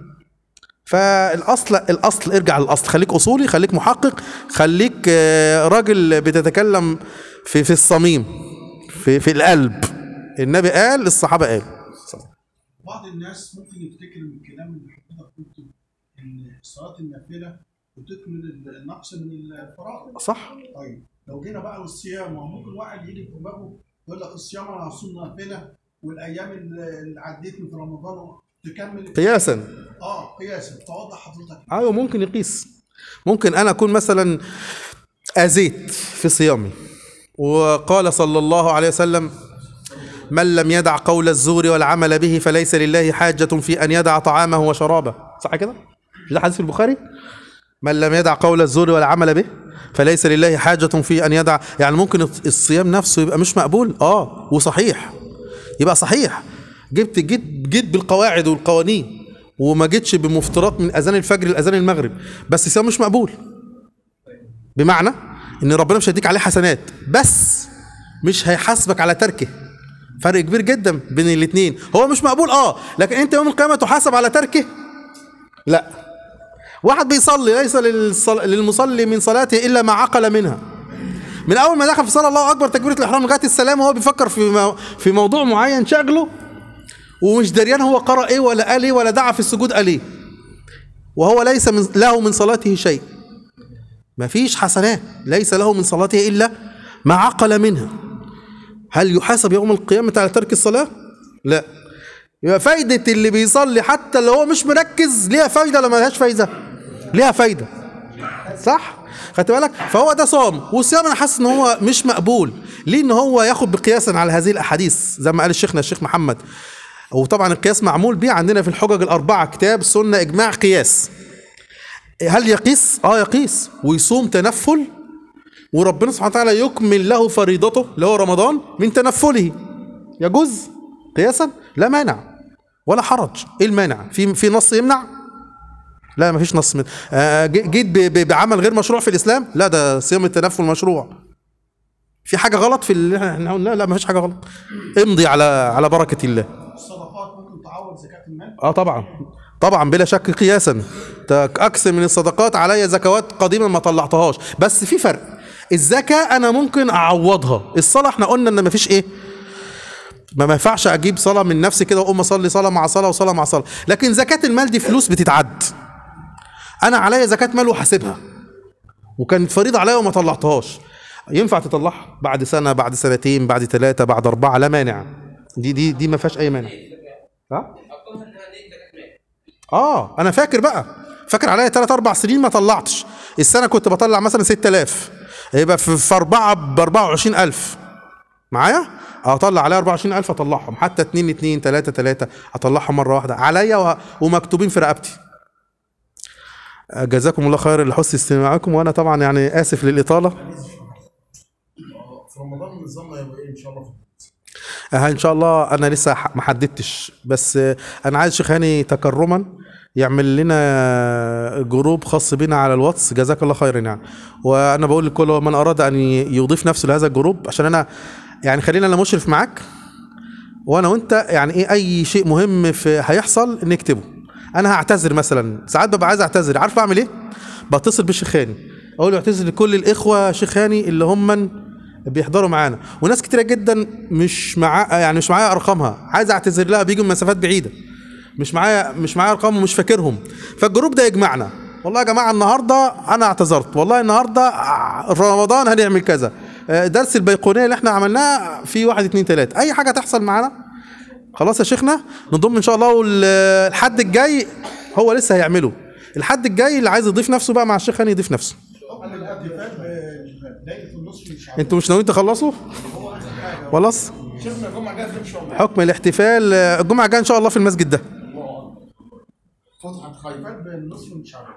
فالاصل الاصل ارجع للاصل خليك اصولي خليك محقق خليك آه، راجل بتتكلم في في الصميم في في القلب النبي قال الصحابه قال بعض الناس ممكن يفتكر من الكلام اللي حضرتك قلته ان صلاه النافله بتكمل النقص من الفرائض صح طيب لو جينا بقى للصيام ما هو ممكن واحد يجي في دماغه يقول لك الصيام انا هصوم نافله والايام اللي اللي عديتني في رمضان تكمل قياسا اه قياسا توضح حضرتك ايوه ممكن يقيس ممكن انا اكون مثلا اذيت في صيامي وقال صلى الله عليه وسلم من لم يدع قول الزور والعمل به فليس لله حاجة في أن يدع طعامه وشرابه صح كده؟ مش ده حديث في البخاري؟ من لم يدع قول الزور والعمل به فليس لله حاجة في أن يدع يعني ممكن الصيام نفسه يبقى مش مقبول اه وصحيح يبقى صحيح جبت جيت جيت بالقواعد والقوانين وما جيتش بمفترات من اذان الفجر لاذان المغرب بس الصيام مش مقبول بمعنى ان ربنا مش هيديك عليه حسنات بس مش هيحاسبك على تركه فرق كبير جدا بين الاثنين هو مش مقبول اه لكن انت يوم القيامه تحاسب على تركه لا واحد بيصلي ليس للصل... للمصلي من صلاته الا ما عقل منها من اول ما دخل في صلاه الله اكبر تكبيره الاحرام لغايه السلام وهو بيفكر في مو... في موضوع معين شغله ومش دريان هو قرأ ايه ولا قال ايه ولا دعا في السجود قال ايه وهو ليس من له من صلاته شيء مفيش حسنات ليس له من صلاته الا ما عقل منها هل يحاسب يوم القيامة على ترك الصلاة؟ لا يبقى فايدة اللي بيصلي حتى لو هو مش مركز ليها فايدة ولا ملهاش فايدة؟ ليها فايدة صح؟ خدت بالك؟ فهو ده صام والصيام انا حاسس ان هو مش مقبول ليه ان هو ياخد بقياسا على هذه الاحاديث زي ما قال الشيخنا الشيخ محمد وطبعا القياس معمول بيه عندنا في الحجج الاربعه كتاب سنه اجماع قياس هل يقيس اه يقيس ويصوم تنفل وربنا سبحانه وتعالى يكمل له فريضته اللي هو رمضان من تنفله يجوز قياسا لا مانع ولا حرج ايه المانع في في نص يمنع لا ما فيش نص من آه جي- جيت ب- ب- بعمل غير مشروع في الاسلام لا ده صيام التنفل مشروع في حاجه غلط في اللي احنا قلنا لا ما فيش حاجه غلط امضي على على بركه الله الصدقات ممكن تعوض زكاه المال اه طبعا طبعا بلا شك قياسا تا- اكثر من الصدقات عليا زكوات قديما ما طلعتهاش بس في فرق الزكاه انا ممكن اعوضها الصلاه احنا قلنا ان مفيش ايه ما ما ينفعش اجيب صلاه من نفسي كده واقوم اصلي صلاه مع صلاه وصلاه مع صلاه لكن زكاه المال دي فلوس بتتعد انا عليا زكاه مال وحاسبها وكانت فريضه عليا وما طلعتهاش ينفع تطلعها بعد سنه بعد سنتين بعد ثلاثه بعد اربعه لا مانع دي دي دي ما فيهاش اي مانع ها حطوها انها دي زكاه مال اه انا فاكر بقى فاكر عليا 3 4 سنين ما طلعتش السنه كنت بطلع مثلا 6000 يبقى في, في اربعه ب 24000 معايا اطلع عليا 24000 اطلعهم حتى 2 2 3 3 اطلعهم مره واحده عليا و- ومكتوبين في رقبتي جزاكم الله خير لحسن استماعكم وانا طبعا يعني اسف للاطاله في رمضان نظامنا يبقى ايه ان شاء الله آه، ان شاء الله انا لسه ح- ما حددتش بس آه، انا عايز شيخ هاني تكرما يعمل لنا جروب خاص بنا على الواتس جزاك الله خيرا يعني وانا بقول لكل من اراد ان يضيف نفسه لهذا الجروب عشان انا يعني خلينا انا مشرف معاك وانا وانت يعني ايه اي شيء مهم في هيحصل نكتبه انا هعتذر مثلا ساعات ببقى عايز اعتذر عارف اعمل ايه بتصل بالشيخاني اقول له اعتذر لكل الاخوه شيخاني اللي هم من بيحضروا معانا وناس كتيره جدا مش مع يعني مش معايا ارقامها عايز اعتذر لها بيجوا من مسافات بعيده مش معايا مش معايا ارقام ومش فاكرهم فالجروب ده يجمعنا والله يا جماعه النهارده انا اعتذرت والله النهارده ع- رمضان هنعمل كذا آه، درس البيقونيه اللي احنا عملناه في واحد اتنين تلاته اي حاجه تحصل معانا خلاص يا شيخنا نضم ان شاء الله والحد الجاي هو لسه هيعمله الحد الجاي اللي عايز يضيف نفسه بقى مع الشيخ هاني يضيف نفسه حكم الاحتفال بليله النصف من شعبان انتوا مش ناويين تخلصوا خلاص شفنا الجمعه الجايه في مش حكم الاحتفال آه، الجمعه الجايه ان شاء الله في المسجد ده فتحه خيبر بالنصف من شعبان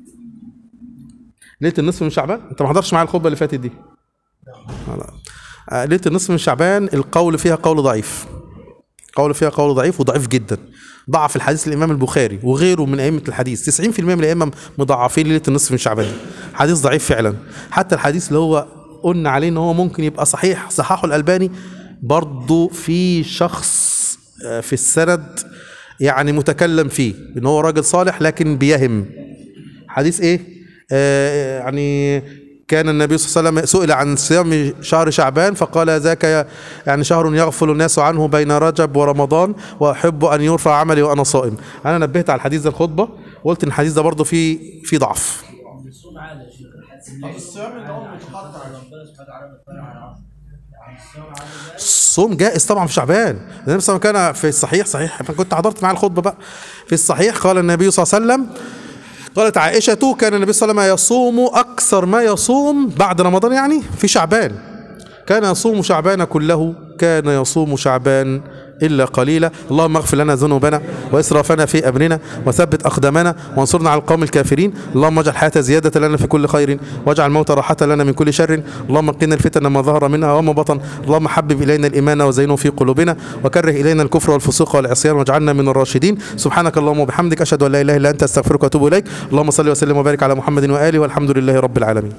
ليله النصف من شعبان انت ما حضرتش معايا الخطبه اللي فاتت دي لا. آه، ليله النصف من شعبان القول فيها قول ضعيف قول فيها قول ضعيف وضعيف جدا ضعف الحديث الامام البخاري وغيره من ائمه الحديث 90% من الائمه مضاعفين ليله النصف من شعبان حديث ضعيف فعلا حتى الحديث اللي هو قلنا عليه ان هو ممكن يبقى صحيح صححه الالباني برضه في شخص آه، في السند يعني متكلم فيه ان هو راجل صالح لكن بيهم حديث ايه آه يعني كان النبي صلى الله عليه وسلم سئل عن صيام شهر شعبان فقال ذاك يعني شهر يغفل الناس عنه بين رجب ورمضان واحب ان يرفع عملي وانا صائم انا نبهت على الحديث ده الخطبه وقلت ان الحديث ده برضه فيه فيه ضعف الصوم عادي يا شيخ طب الصيام اللي هو متقطع ربنا سبحانه وتعالى بيطلع على العصر يعني الصيام عادي ده الصوم جائز طبعا في شعبان النبي صلى الله عليه وسلم كان في الصحيح صحيح أنا كنت حضرت معاه الخطبه بقى في الصحيح قال النبي صلى الله عليه وسلم قالت عائشة كان النبي صلى الله عليه وسلم يصوم أكثر ما يصوم بعد رمضان يعني في شعبان كان يصوم شعبان كله كان يصوم شعبان إلا قليلا اللهم اغفر لنا ذنوبنا وإسرافنا في أمرنا وثبت أقدامنا وانصرنا على القوم الكافرين اللهم اجعل الحياة زيادة لنا في كل خير واجعل الموت راحة لنا من كل شر اللهم قنا الفتن ما ظهر منها وما بطن اللهم حبب إلينا الإيمان وزينه في قلوبنا وكره إلينا الكفر والفسوق والعصيان واجعلنا من الراشدين سبحانك اللهم وبحمدك أشهد أن لا إله إلا أنت أستغفرك وأتوب إليك اللهم صل وسلم وبارك على محمد وآله والحمد لله رب العالمين